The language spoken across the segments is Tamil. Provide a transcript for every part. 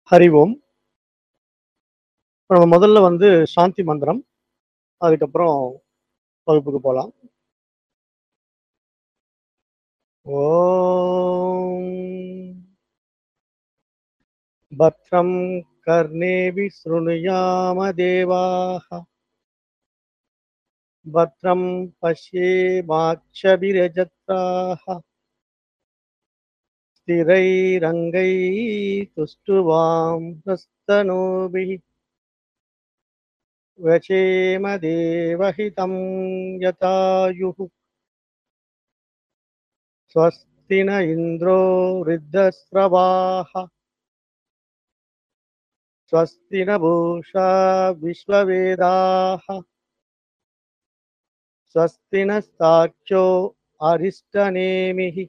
ஹரி ஓம். இப்ப நம்ம முதல்ல வந்து சாந்தி மந்திரம். அதுக்கப்புறம் வகுப்புக்கு போலாம். ஓம். பத்ரம் கர்ணேभिः शृणुयाम देवाः भद्रं पश्येमाक्षभिरजत्राः स्थिरैरङ्गैस्तुष्टुवां हस्तनूभिः वचेम देवहितं यथायुः स्वस्ति न इन्द्रो वृद्धस्रवाः स्वस्ति न भूषा विश्ववेदाः स्वस्ति न साक्षो अरिष्टनेमिः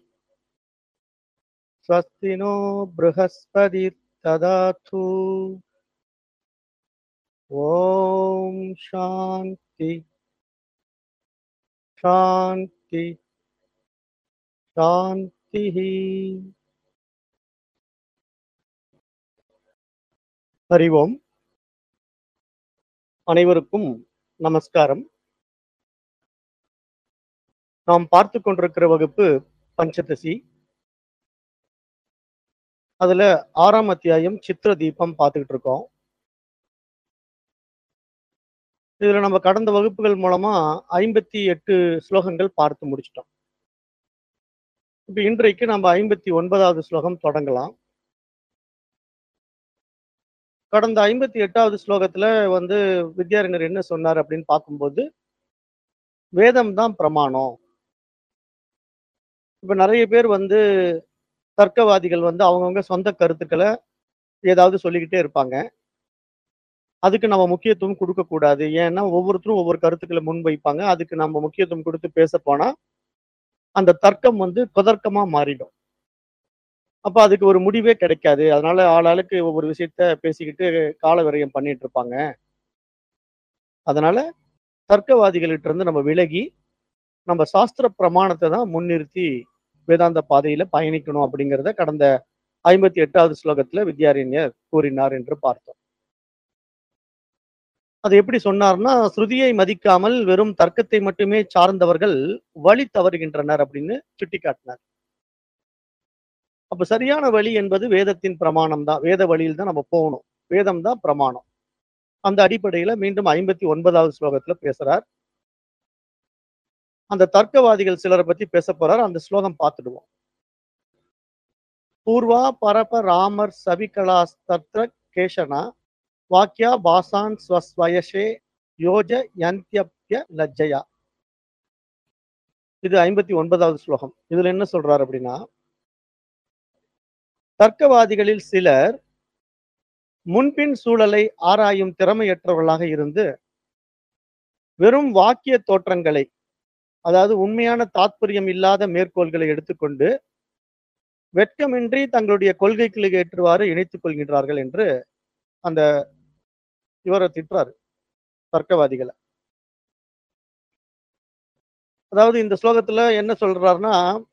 स्वस्ति नो बृहस्पतिर्ददातु ॐ शान्ति शान्ति शान्तिः ஹரி ஓம் அனைவருக்கும் நமஸ்காரம் நாம் பார்த்து கொண்டிருக்கிற வகுப்பு பஞ்சதசி அதுல ஆறாம் அத்தியாயம் சித்திர தீபம் பார்த்துக்கிட்டு இருக்கோம் இதுல நம்ம கடந்த வகுப்புகள் மூலமா ஐம்பத்தி எட்டு ஸ்லோகங்கள் பார்த்து முடிச்சிட்டோம் இப்ப இன்றைக்கு நம்ம ஐம்பத்தி ஒன்பதாவது ஸ்லோகம் தொடங்கலாம் கடந்த ஐம்பத்தி எட்டாவது ஸ்லோகத்துல வந்து வித்யாரண்யர் என்ன சொன்னார் அப்படின்னு பார்க்கும்போது வேதம் தான் பிரமாணம் இப்ப நிறைய பேர் வந்து தர்க்கவாதிகள் வந்து அவங்கவுங்க சொந்த கருத்துக்களை ஏதாவது சொல்லிக்கிட்டே இருப்பாங்க அதுக்கு நம்ம முக்கியத்துவம் கொடுக்க கூடாது ஏன்னா ஒவ்வொருத்தரும் ஒவ்வொரு கருத்துக்களை முன்வைப்பாங்க அதுக்கு நம்ம முக்கியத்துவம் கொடுத்து பேச போனா அந்த தர்க்கம் வந்து குதர்க்கமா மாறிடும் அப்ப அதுக்கு ஒரு முடிவே கிடைக்காது அதனால ஆளாளுக்கு ஒவ்வொரு விஷயத்த பேசிக்கிட்டு கால விரயம் பண்ணிட்டு இருப்பாங்க அதனால தர்க்கவாதிகள்கிட்ட இருந்து நம்ம விலகி நம்ம சாஸ்திர பிரமாணத்தை தான் முன்னிறுத்தி வேதாந்த பாதையில பயணிக்கணும் அப்படிங்கிறத கடந்த ஐம்பத்தி எட்டாவது ஸ்லோகத்துல வித்யாரண்யர் கூறினார் என்று பார்த்தோம் அது எப்படி சொன்னார்னா ஸ்ருதியை மதிக்காமல் வெறும் தர்க்கத்தை மட்டுமே சார்ந்தவர்கள் வழி தவறுகின்றனர் அப்படின்னு சுட்டிக்காட்டினார் அப்ப சரியான வழி என்பது வேதத்தின் பிரமாணம் தான் வேத வழியில் தான் நம்ம போகணும் வேதம் தான் பிரமாணம் அந்த அடிப்படையில மீண்டும் ஐம்பத்தி ஒன்பதாவது ஸ்லோகத்துல பேசுறார் அந்த தர்க்கவாதிகள் சிலரை பத்தி பேச போறார் அந்த ஸ்லோகம் பார்த்துடுவோம் பூர்வா பரப ராமர் சவிகலாஸ்தத்ர கேஷனா வாக்கியா பாசான் ஸ்வஸ்வயசே யோஜ யந்தியப்ய லஜ்ஜயா இது ஐம்பத்தி ஒன்பதாவது ஸ்லோகம் இதுல என்ன சொல்றாரு அப்படின்னா தர்க்கவாதிகளில் சிலர் முன்பின் சூழலை ஆராயும் திறமையற்றவர்களாக இருந்து வெறும் வாக்கிய தோற்றங்களை அதாவது உண்மையான தாத்பரியம் இல்லாத மேற்கோள்களை எடுத்துக்கொண்டு வெட்கமின்றி தங்களுடைய கொள்கைகளுக்கு ஏற்றுவாறு இணைத்துக் கொள்கின்றார்கள் என்று அந்த இவரை திட்டுறாரு தர்க்கவாதிகளை அதாவது இந்த ஸ்லோகத்துல என்ன சொல்றாருன்னா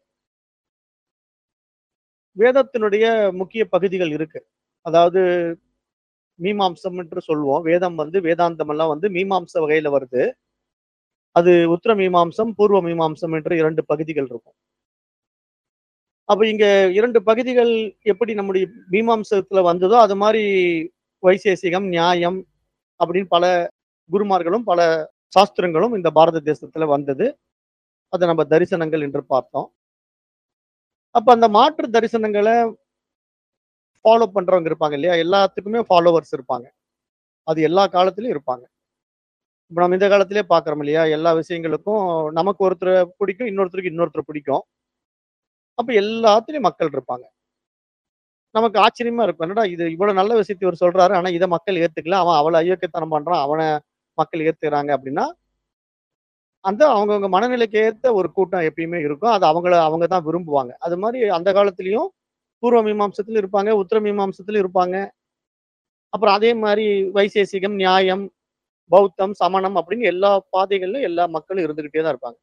வேதத்தினுடைய முக்கிய பகுதிகள் இருக்கு அதாவது மீமாம்சம் என்று சொல்லுவோம் வேதம் வந்து வேதாந்தம் எல்லாம் வந்து மீமாம்ச வகையில வருது அது உத்தர மீமாம்சம் பூர்வ மீமாம்சம் என்று இரண்டு பகுதிகள் இருக்கும் அப்ப இங்க இரண்டு பகுதிகள் எப்படி நம்முடைய மீமாம்சத்துல வந்ததோ அது மாதிரி வைசேசிகம் நியாயம் அப்படின்னு பல குருமார்களும் பல சாஸ்திரங்களும் இந்த பாரத தேசத்துல வந்தது அதை நம்ம தரிசனங்கள் என்று பார்த்தோம் அப்ப அந்த மாற்று தரிசனங்களை ஃபாலோ பண்றவங்க இருப்பாங்க இல்லையா எல்லாத்துக்குமே ஃபாலோவர்ஸ் இருப்பாங்க அது எல்லா காலத்திலயும் இருப்பாங்க இப்போ நம்ம இந்த காலத்திலே பார்க்குறோம் இல்லையா எல்லா விஷயங்களுக்கும் நமக்கு ஒருத்தரை பிடிக்கும் இன்னொருத்தருக்கு இன்னொருத்தரை பிடிக்கும் அப்ப எல்லாத்துலயும் மக்கள் இருப்பாங்க நமக்கு ஆச்சரியமா இருக்கும் என்னடா இது இவ்வளவு நல்ல விஷயத்தை இவர் சொல்றாரு ஆனா இதை மக்கள் ஏத்துக்கல அவன் அவ்வளவு அயோக்கியத்தனம் பண்றான் அவனை மக்கள் ஏத்துக்கிறாங்க அப்படின்னா அந்த அவங்கவுங்க மனநிலைக்கு ஏத்த ஒரு கூட்டம் எப்பயுமே இருக்கும் அது அவங்கள அவங்க தான் விரும்புவாங்க அது மாதிரி அந்த காலத்திலயும் பூர்வ மீமாம்சத்துல இருப்பாங்க உத்தர மீமாம்சத்துல இருப்பாங்க அப்புறம் அதே மாதிரி வைசேசிகம் நியாயம் பௌத்தம் சமணம் அப்படின்னு எல்லா பாதைகளிலும் எல்லா மக்களும் இருந்துகிட்டே தான் இருப்பாங்க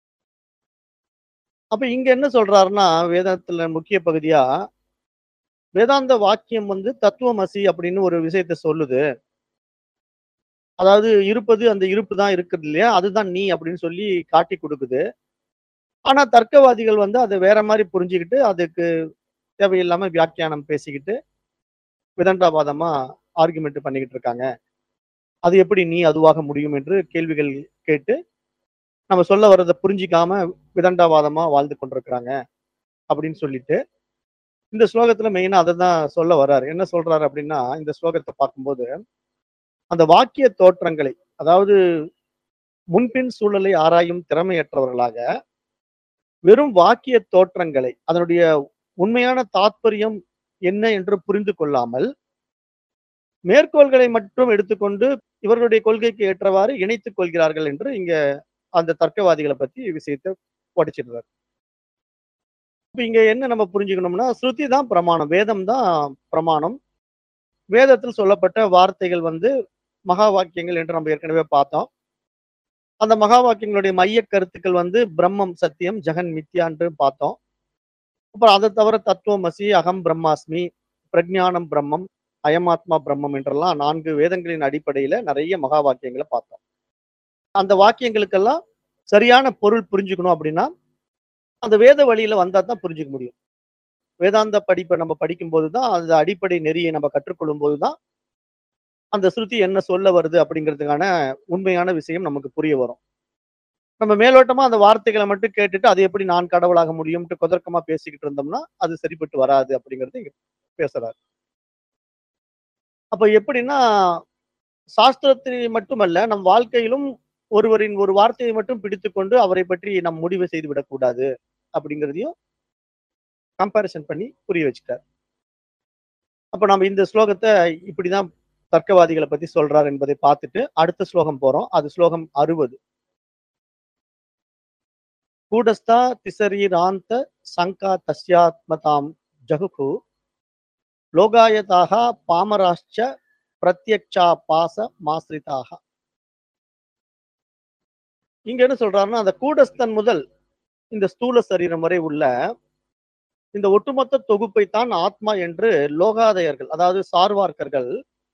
அப்ப இங்க என்ன சொல்றாருன்னா வேதத்துல முக்கிய பகுதியா வேதாந்த வாக்கியம் வந்து தத்துவமசி அப்படின்னு ஒரு விஷயத்த சொல்லுது அதாவது இருப்பது அந்த இருப்பு தான் இருக்குது இல்லையா அதுதான் நீ அப்படின்னு சொல்லி காட்டி கொடுக்குது ஆனா தர்க்கவாதிகள் வந்து அதை வேற மாதிரி புரிஞ்சுக்கிட்டு அதுக்கு தேவையில்லாம வியாக்கியானம் பேசிக்கிட்டு விதண்டாவாதமா ஆர்குமெண்ட் பண்ணிக்கிட்டு இருக்காங்க அது எப்படி நீ அதுவாக முடியும் என்று கேள்விகள் கேட்டு நம்ம சொல்ல வர்றதை புரிஞ்சிக்காம விதண்டாவாதமா வாழ்ந்து கொண்டிருக்கிறாங்க அப்படின்னு சொல்லிட்டு இந்த ஸ்லோகத்துல மெயினா அதை தான் சொல்ல வர்றாரு என்ன சொல்றாரு அப்படின்னா இந்த ஸ்லோகத்தை பார்க்கும்போது அந்த வாக்கிய தோற்றங்களை அதாவது முன்பின் சூழலை ஆராயும் திறமையற்றவர்களாக வெறும் வாக்கிய தோற்றங்களை அதனுடைய உண்மையான தாத்பரியம் என்ன என்று புரிந்து கொள்ளாமல் மேற்கோள்களை மட்டும் எடுத்துக்கொண்டு இவர்களுடைய கொள்கைக்கு ஏற்றவாறு இணைத்துக் கொள்கிறார்கள் என்று இங்க அந்த தர்க்கவாதிகளை பத்தி விஷயத்தை படிச்சிடுறாரு இப்ப இங்க என்ன நம்ம புரிஞ்சுக்கணும்னா ஸ்ருதி தான் பிரமாணம் வேதம் தான் பிரமாணம் வேதத்தில் சொல்லப்பட்ட வார்த்தைகள் வந்து மகா வாக்கியங்கள் என்று நம்ம ஏற்கனவே பார்த்தோம் அந்த மகா வாக்கியங்களுடைய மைய கருத்துக்கள் வந்து பிரம்மம் சத்தியம் ஜெகன் மித்யா என்று பார்த்தோம் அப்புறம் அதை தவிர தத்துவமசி அகம் பிரம்மாஸ்மி பிரஜானம் பிரம்மம் அயமாத்மா பிரம்மம் என்றெல்லாம் நான்கு வேதங்களின் அடிப்படையில நிறைய மகா வாக்கியங்களை பார்த்தோம் அந்த வாக்கியங்களுக்கெல்லாம் சரியான பொருள் புரிஞ்சுக்கணும் அப்படின்னா அந்த வேத வழியில வந்தா தான் புரிஞ்சுக்க முடியும் வேதாந்த படிப்பை நம்ம படிக்கும் போதுதான் அந்த அடிப்படை நெறியை நம்ம கற்றுக்கொள்ளும் போதுதான் அந்த ஸ்ருதி என்ன சொல்ல வருது அப்படிங்கிறதுக்கான உண்மையான விஷயம் நமக்கு புரிய வரும் நம்ம மேலோட்டமா அந்த வார்த்தைகளை மட்டும் கேட்டுட்டு அது எப்படி நான் கடவுளாக முடியும்ட்டு குதர்க்கமா பேசிக்கிட்டு இருந்தோம்னா அது சரிப்பட்டு வராது அப்படிங்கிறது இங்க பேசுறாரு அப்ப எப்படின்னா சாஸ்திரத்தை மட்டுமல்ல நம் வாழ்க்கையிலும் ஒருவரின் ஒரு வார்த்தையை மட்டும் பிடித்துக்கொண்டு அவரை பற்றி நம் முடிவு செய்து விடக்கூடாது அப்படிங்கிறதையும் கம்பேரிசன் பண்ணி புரிய வச்சுட்டார் அப்ப நம்ம இந்த ஸ்லோகத்தை இப்படிதான் தர்க்கவாதிகளை பத்தி சொல்றார் என்பதை பார்த்துட்டு அடுத்த ஸ்லோகம் போறோம் அது ஸ்லோகம் அறுபது கூடஸ்தா திசரீராந்த சங்கா தஸ்யாத்மதாம் ஜகுகு லோகாயதாக பாமராஷ்ச பிரத்யக்ஷா பாச மாஸ்ரிதாக இங்க என்ன சொல்றாருன்னா அந்த கூடஸ்தன் முதல் இந்த ஸ்தூல சரீரம் வரை உள்ள இந்த ஒட்டுமொத்த தொகுப்பை தான் ஆத்மா என்று லோகாதயர்கள் அதாவது சார்வார்க்கர்கள்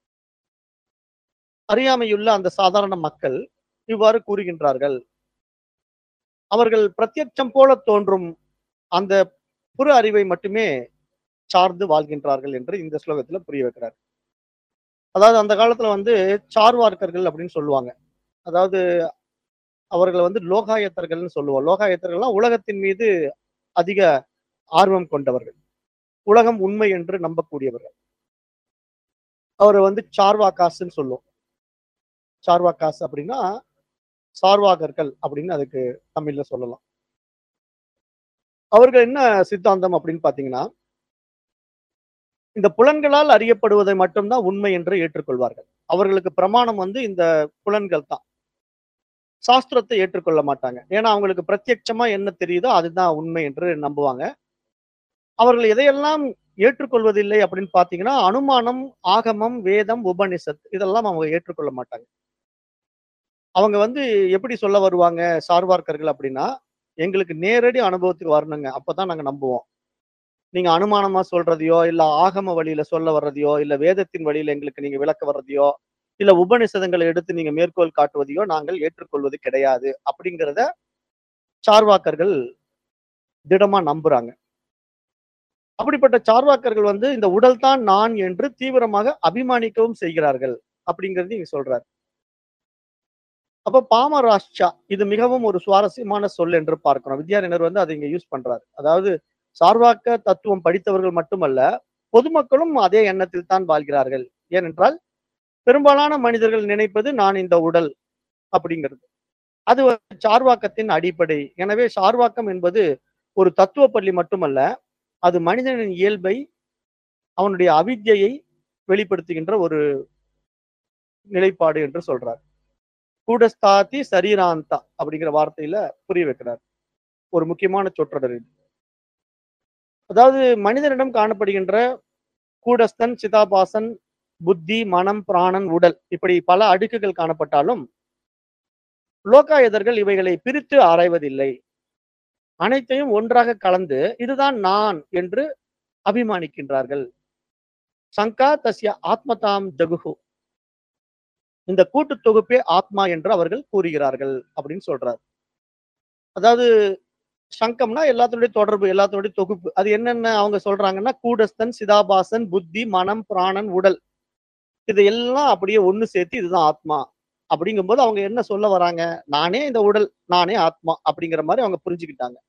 அறியாமையுள்ள அந்த சாதாரண மக்கள் இவ்வாறு கூறுகின்றார்கள் அவர்கள் பிரத்யட்சம் போல தோன்றும் அந்த புற அறிவை மட்டுமே சார்ந்து வாழ்கின்றார்கள் என்று இந்த ஸ்லோகத்துல புரிய வைக்கிறார் அதாவது அந்த காலத்துல வந்து சார்வார்க்கர்கள் அப்படின்னு சொல்லுவாங்க அதாவது அவர்கள் வந்து லோகாயத்தர்கள்னு சொல்லுவோம் லோகாயத்தர்கள்லாம் உலகத்தின் மீது அதிக ஆர்வம் கொண்டவர்கள் உலகம் உண்மை என்று நம்பக்கூடியவர்கள் அவரை வந்து சார்வாகாஸ்ன்னு சொல்லுவோம் சார்வாகாஸ் அப்படின்னா சார்வாகர்கள் அப்படின்னு அதுக்கு தமிழ்ல சொல்லலாம் அவர்கள் என்ன சித்தாந்தம் அப்படின்னு பாத்தீங்கன்னா இந்த புலன்களால் அறியப்படுவதை மட்டும்தான் உண்மை என்று ஏற்றுக்கொள்வார்கள் அவர்களுக்கு பிரமாணம் வந்து இந்த புலன்கள் தான் சாஸ்திரத்தை ஏற்றுக்கொள்ள மாட்டாங்க ஏன்னா அவங்களுக்கு பிரத்யட்சமா என்ன தெரியுதோ அதுதான் உண்மை என்று நம்புவாங்க அவர்கள் எதையெல்லாம் ஏற்றுக்கொள்வதில்லை அப்படின்னு பாத்தீங்கன்னா அனுமானம் ஆகமம் வேதம் உபனிஷத் இதெல்லாம் அவங்க ஏற்றுக்கொள்ள மாட்டாங்க அவங்க வந்து எப்படி சொல்ல வருவாங்க சார்வார்க்கர்கள் அப்படின்னா எங்களுக்கு நேரடி அனுபவத்துக்கு வரணுங்க அப்பதான் நாங்க நம்புவோம் நீங்க அனுமானமா சொல்றதையோ இல்ல ஆகம வழியில சொல்ல வர்றதையோ இல்ல வேதத்தின் வழியில எங்களுக்கு நீங்க விளக்க வர்றதையோ இல்ல உபநிஷதங்களை எடுத்து நீங்க மேற்கோள் காட்டுவதையோ நாங்கள் ஏற்றுக்கொள்வது கிடையாது அப்படிங்கிறத சார்வாக்கர்கள் திடமா நம்புறாங்க அப்படிப்பட்ட சார்வாக்கர்கள் வந்து இந்த உடல் தான் நான் என்று தீவிரமாக அபிமானிக்கவும் செய்கிறார்கள் அப்படிங்கிறது இங்க சொல்றாரு அப்ப பாமராஷ்டிரா இது மிகவும் ஒரு சுவாரஸ்யமான சொல் என்று பார்க்கிறோம் வித்யாரண்யர் வந்து அதை இங்க யூஸ் பண்றாரு அதாவது சார்வாக்க தத்துவம் படித்தவர்கள் மட்டுமல்ல பொதுமக்களும் அதே எண்ணத்தில் தான் வாழ்கிறார்கள் ஏனென்றால் பெரும்பாலான மனிதர்கள் நினைப்பது நான் இந்த உடல் அப்படிங்கிறது அது ஒரு சார்வாக்கத்தின் அடிப்படை எனவே சார்வாக்கம் என்பது ஒரு தத்துவ பள்ளி மட்டுமல்ல அது மனிதனின் இயல்பை அவனுடைய அவித்யை வெளிப்படுத்துகின்ற ஒரு நிலைப்பாடு என்று சொல்றார் கூடஸ்தாதி சரீராந்தா அப்படிங்கிற வார்த்தையில புரிய வைக்கிறார் ஒரு முக்கியமான சொற்றொடர் இது அதாவது மனிதனிடம் காணப்படுகின்ற கூடஸ்தன் சிதாபாசன் புத்தி மனம் பிராணன் உடல் இப்படி பல அடுக்குகள் காணப்பட்டாலும் லோகாயதர்கள் இவைகளை பிரித்து ஆராய்வதில்லை அனைத்தையும் ஒன்றாக கலந்து இதுதான் நான் என்று அபிமானிக்கின்றார்கள் சங்கா தஸ்ய ஆத்மதாம் ஜகுஹு இந்த கூட்டு தொகுப்பே ஆத்மா என்று அவர்கள் கூறுகிறார்கள் அப்படின்னு சொல்றார் அதாவது சங்கம்னா எல்லாத்துடைய தொடர்பு எல்லாத்துடைய தொகுப்பு அது என்னென்ன அவங்க சொல்றாங்கன்னா கூடஸ்தன் சிதாபாசன் புத்தி மனம் பிராணன் உடல் இது எல்லாம் அப்படியே ஒண்ணு சேர்த்து இதுதான் ஆத்மா அப்படிங்கும்போது அவங்க என்ன சொல்ல வராங்க நானே இந்த உடல் நானே ஆத்மா அப்படிங்கிற மாதிரி அவங்க புரிஞ்சுக்கிட்டாங்க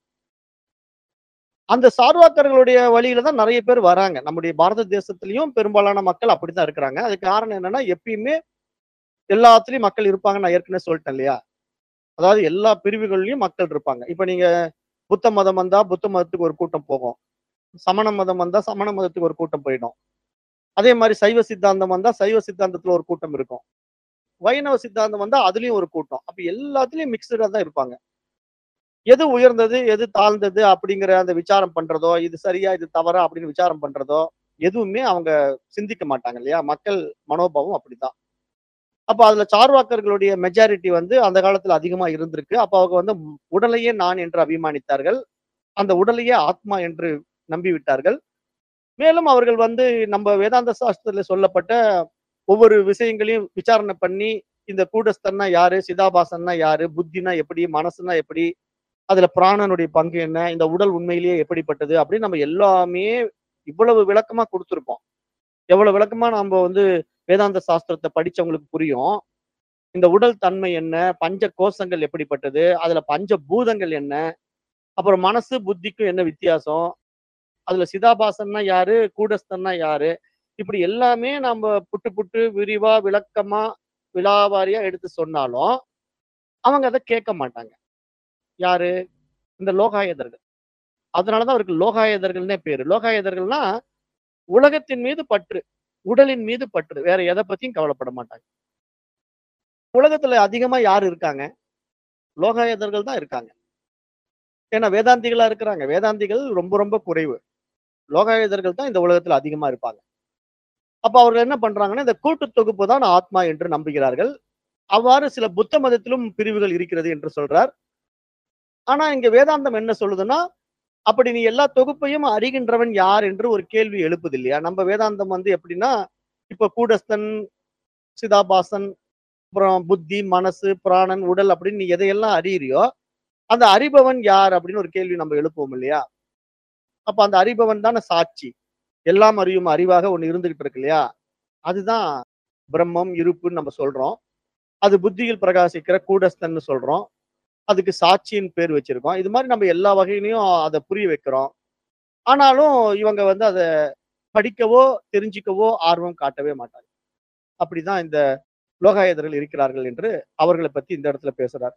அந்த சார்வாக்கர்களுடைய வழியில தான் நிறைய பேர் வராங்க நம்முடைய பாரத தேசத்திலயும் பெரும்பாலான மக்கள் அப்படித்தான் இருக்கிறாங்க அதுக்கு காரணம் என்னன்னா எப்பயுமே எல்லாத்துலயும் மக்கள் இருப்பாங்க நான் ஏற்கனவே சொல்லிட்டேன் இல்லையா அதாவது எல்லா பிரிவுகள்லயும் மக்கள் இருப்பாங்க இப்ப நீங்க புத்த மதம் வந்தா புத்த மதத்துக்கு ஒரு கூட்டம் போகும் சமண மதம் வந்தா சமண மதத்துக்கு ஒரு கூட்டம் போயிடும் அதே மாதிரி சைவ சித்தாந்தம் வந்தா சைவ சித்தாந்தத்துல ஒரு கூட்டம் இருக்கும் வைணவ சித்தாந்தம் வந்தா அதுலயும் ஒரு கூட்டம் அப்ப எல்லாத்துலயும் மிக்சடா தான் இருப்பாங்க எது உயர்ந்தது எது தாழ்ந்தது அப்படிங்கிற அந்த விசாரம் பண்றதோ இது சரியா இது தவறா அப்படின்னு விசாரம் பண்றதோ எதுவுமே அவங்க சிந்திக்க மாட்டாங்க இல்லையா மக்கள் மனோபாவம் அப்படித்தான் அப்ப அதுல சார்வாக்கர்களுடைய மெஜாரிட்டி வந்து அந்த காலத்துல அதிகமா இருந்திருக்கு அப்ப அவங்க வந்து உடலையே நான் என்று அபிமானித்தார்கள் அந்த உடலையே ஆத்மா என்று நம்பி விட்டார்கள் மேலும் அவர்கள் வந்து நம்ம வேதாந்த சாஸ்திரத்துல சொல்லப்பட்ட ஒவ்வொரு விஷயங்களையும் விசாரணை பண்ணி இந்த கூடஸ்தன்னா யாரு சிதாபாசன்னா யாரு புத்தினா எப்படி மனசுனா எப்படி அதுல பிராணனுடைய பங்கு என்ன இந்த உடல் உண்மையிலேயே எப்படிப்பட்டது அப்படின்னு நம்ம எல்லாமே இவ்வளவு விளக்கமா கொடுத்துருப்போம் எவ்வளவு விளக்கமா நம்ம வந்து வேதாந்த சாஸ்திரத்தை படிச்சவங்களுக்கு புரியும் இந்த உடல் தன்மை என்ன பஞ்ச கோஷங்கள் எப்படிப்பட்டது அதுல பஞ்ச பூதங்கள் என்ன அப்புறம் மனசு புத்திக்கும் என்ன வித்தியாசம் அதுல சிதாபாசன்னா யாரு கூடஸ்தன்னா யாரு இப்படி எல்லாமே நம்ம புட்டு புட்டு விரிவா விளக்கமா விலாவாரியா எடுத்து சொன்னாலும் அவங்க அதை கேட்க மாட்டாங்க யாரு இந்த லோகாயதர்கள் அதனாலதான் அவருக்கு லோகாயதர்கள்னே பேரு லோகாயதர்கள்னா உலகத்தின் மீது பற்று உடலின் மீது பற்று வேற எதை பத்தியும் கவலைப்பட மாட்டாங்க உலகத்துல அதிகமா யார் இருக்காங்க லோகாயதர்கள் தான் இருக்காங்க ஏன்னா வேதாந்திகளா இருக்கிறாங்க வேதாந்திகள் ரொம்ப ரொம்ப குறைவு லோகாயுதர்கள் தான் இந்த உலகத்துல அதிகமா இருப்பாங்க அப்ப அவர்கள் என்ன பண்றாங்கன்னா இந்த கூட்டு தொகுப்பு தான் ஆத்மா என்று நம்புகிறார்கள் அவ்வாறு சில புத்த மதத்திலும் பிரிவுகள் இருக்கிறது என்று சொல்றார் ஆனா இங்க வேதாந்தம் என்ன சொல்லுதுன்னா அப்படி நீ எல்லா தொகுப்பையும் அறிகின்றவன் யார் என்று ஒரு கேள்வி எழுப்புது இல்லையா நம்ம வேதாந்தம் வந்து எப்படின்னா இப்ப கூடஸ்தன் சிதாபாசன் அப்புறம் புத்தி மனசு பிராணன் உடல் அப்படின்னு நீ எதையெல்லாம் அறியறியோ அந்த அறிபவன் யார் அப்படின்னு ஒரு கேள்வி நம்ம எழுப்புவோம் இல்லையா அப்ப அந்த அறிபவன் தானே சாட்சி எல்லாம் அறியும் அறிவாக ஒண்ணு இருந்துகிட்டு இருக்கு இல்லையா அதுதான் பிரம்மம் இருப்புன்னு நம்ம சொல்றோம் அது புத்தியில் பிரகாசிக்கிற கூடஸ்தன்னு சொல்றோம் அதுக்கு சாட்சியின் பேர் வச்சிருக்கோம் இது மாதிரி நம்ம எல்லா வகையிலையும் அதை புரிய வைக்கிறோம் ஆனாலும் இவங்க வந்து அதை படிக்கவோ தெரிஞ்சுக்கவோ ஆர்வம் காட்டவே மாட்டாங்க அப்படிதான் இந்த லோகாயதர்கள் இருக்கிறார்கள் என்று அவர்களை பத்தி இந்த இடத்துல பேசுறார்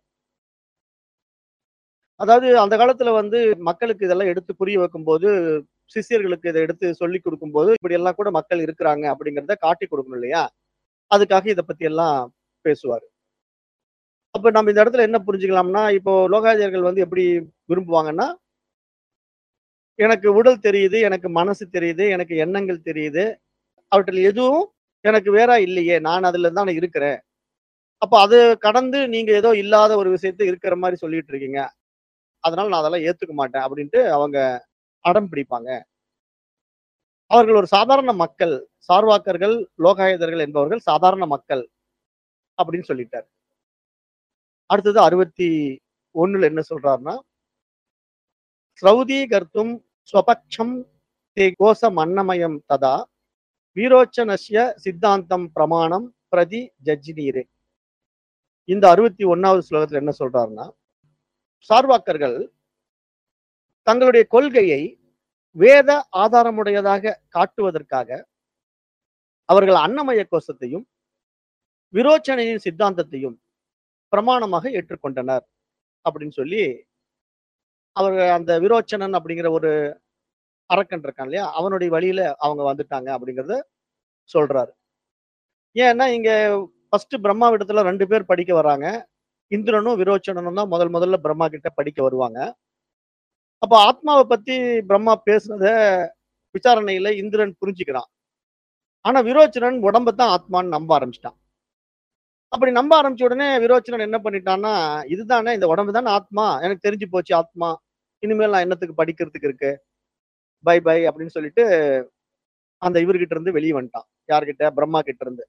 அதாவது அந்த காலத்துல வந்து மக்களுக்கு இதெல்லாம் எடுத்து புரிய வைக்கும்போது சிஷ்யர்களுக்கு இதை எடுத்து சொல்லி கொடுக்கும்போது இப்படி எல்லாம் கூட மக்கள் இருக்கிறாங்க அப்படிங்கிறத காட்டி கொடுக்கணும் இல்லையா அதுக்காக இதை பத்தி எல்லாம் பேசுவார் அப்ப நம்ம இந்த இடத்துல என்ன புரிஞ்சுக்கலாம்னா இப்போ லோகாதியர்கள் வந்து எப்படி விரும்புவாங்கன்னா எனக்கு உடல் தெரியுது எனக்கு மனசு தெரியுது எனக்கு எண்ணங்கள் தெரியுது அவற்றில் எதுவும் எனக்கு வேற இல்லையே நான் அதுல தான் இருக்கிறேன் அப்ப அது கடந்து நீங்க ஏதோ இல்லாத ஒரு விஷயத்தை இருக்கிற மாதிரி சொல்லிட்டு இருக்கீங்க அதனால நான் அதெல்லாம் ஏத்துக்க மாட்டேன் அப்படின்ட்டு அவங்க அடம் பிடிப்பாங்க அவர்கள் ஒரு சாதாரண மக்கள் சார்வாக்கர்கள் லோகாயுதர்கள் என்பவர்கள் சாதாரண மக்கள் அப்படின்னு சொல்லிட்டார் அடுத்தது அறுபத்தி ஒண்ணுல என்ன சொல்றாருன்னா ஸ்ரௌதி கர்த்தும் ஸ்வபக்ஷம் தே கோச மன்னமயம் ததா வீரோச்சனஸ்ய சித்தாந்தம் பிரமாணம் பிரதி ஜட்ஜினீரே இந்த அறுபத்தி ஒன்னாவது ஸ்லோகத்துல என்ன சொல்றாருன்னா சார்வாக்கர்கள் தங்களுடைய கொள்கையை வேத ஆதாரமுடையதாக காட்டுவதற்காக அவர்கள் அன்னமய கோஷத்தையும் விரோச்சனையின் சித்தாந்தத்தையும் பிரமாணமாக ஏற்றுக்கொண்டனர் அப்படின்னு சொல்லி அவர் அந்த விரோச்சனன் அப்படிங்கிற ஒரு அரக்கன் இருக்கான் இல்லையா அவனுடைய வழியில அவங்க வந்துட்டாங்க அப்படிங்கறத சொல்றாரு ஏன்னா இங்க ஃபர்ஸ்ட் பிரம்மா விடத்துல ரெண்டு பேர் படிக்க வராங்க இந்திரனும் விரோச்சனனும் தான் முதல் முதல்ல பிரம்மா கிட்ட படிக்க வருவாங்க அப்போ ஆத்மாவை பத்தி பிரம்மா பேசுனத விசாரணையில இந்திரன் புரிஞ்சுக்கிறான் ஆனா விரோச்சனன் உடம்ப தான் ஆத்மான்னு நம்ப ஆரம்பிச்சிட்டான் அப்படி நம்ப ஆரம்பிச்ச உடனே விரோச்சனன் என்ன பண்ணிட்டான்னா இதுதானே இந்த உடம்பு தானே ஆத்மா எனக்கு தெரிஞ்சு போச்சு ஆத்மா இனிமேல் நான் என்னத்துக்கு படிக்கிறதுக்கு இருக்கு பை பை அப்படின்னு சொல்லிட்டு அந்த இவர்கிட்ட இருந்து வெளியே வந்துட்டான் யார்கிட்ட பிரம்மா கிட்ட இருந்து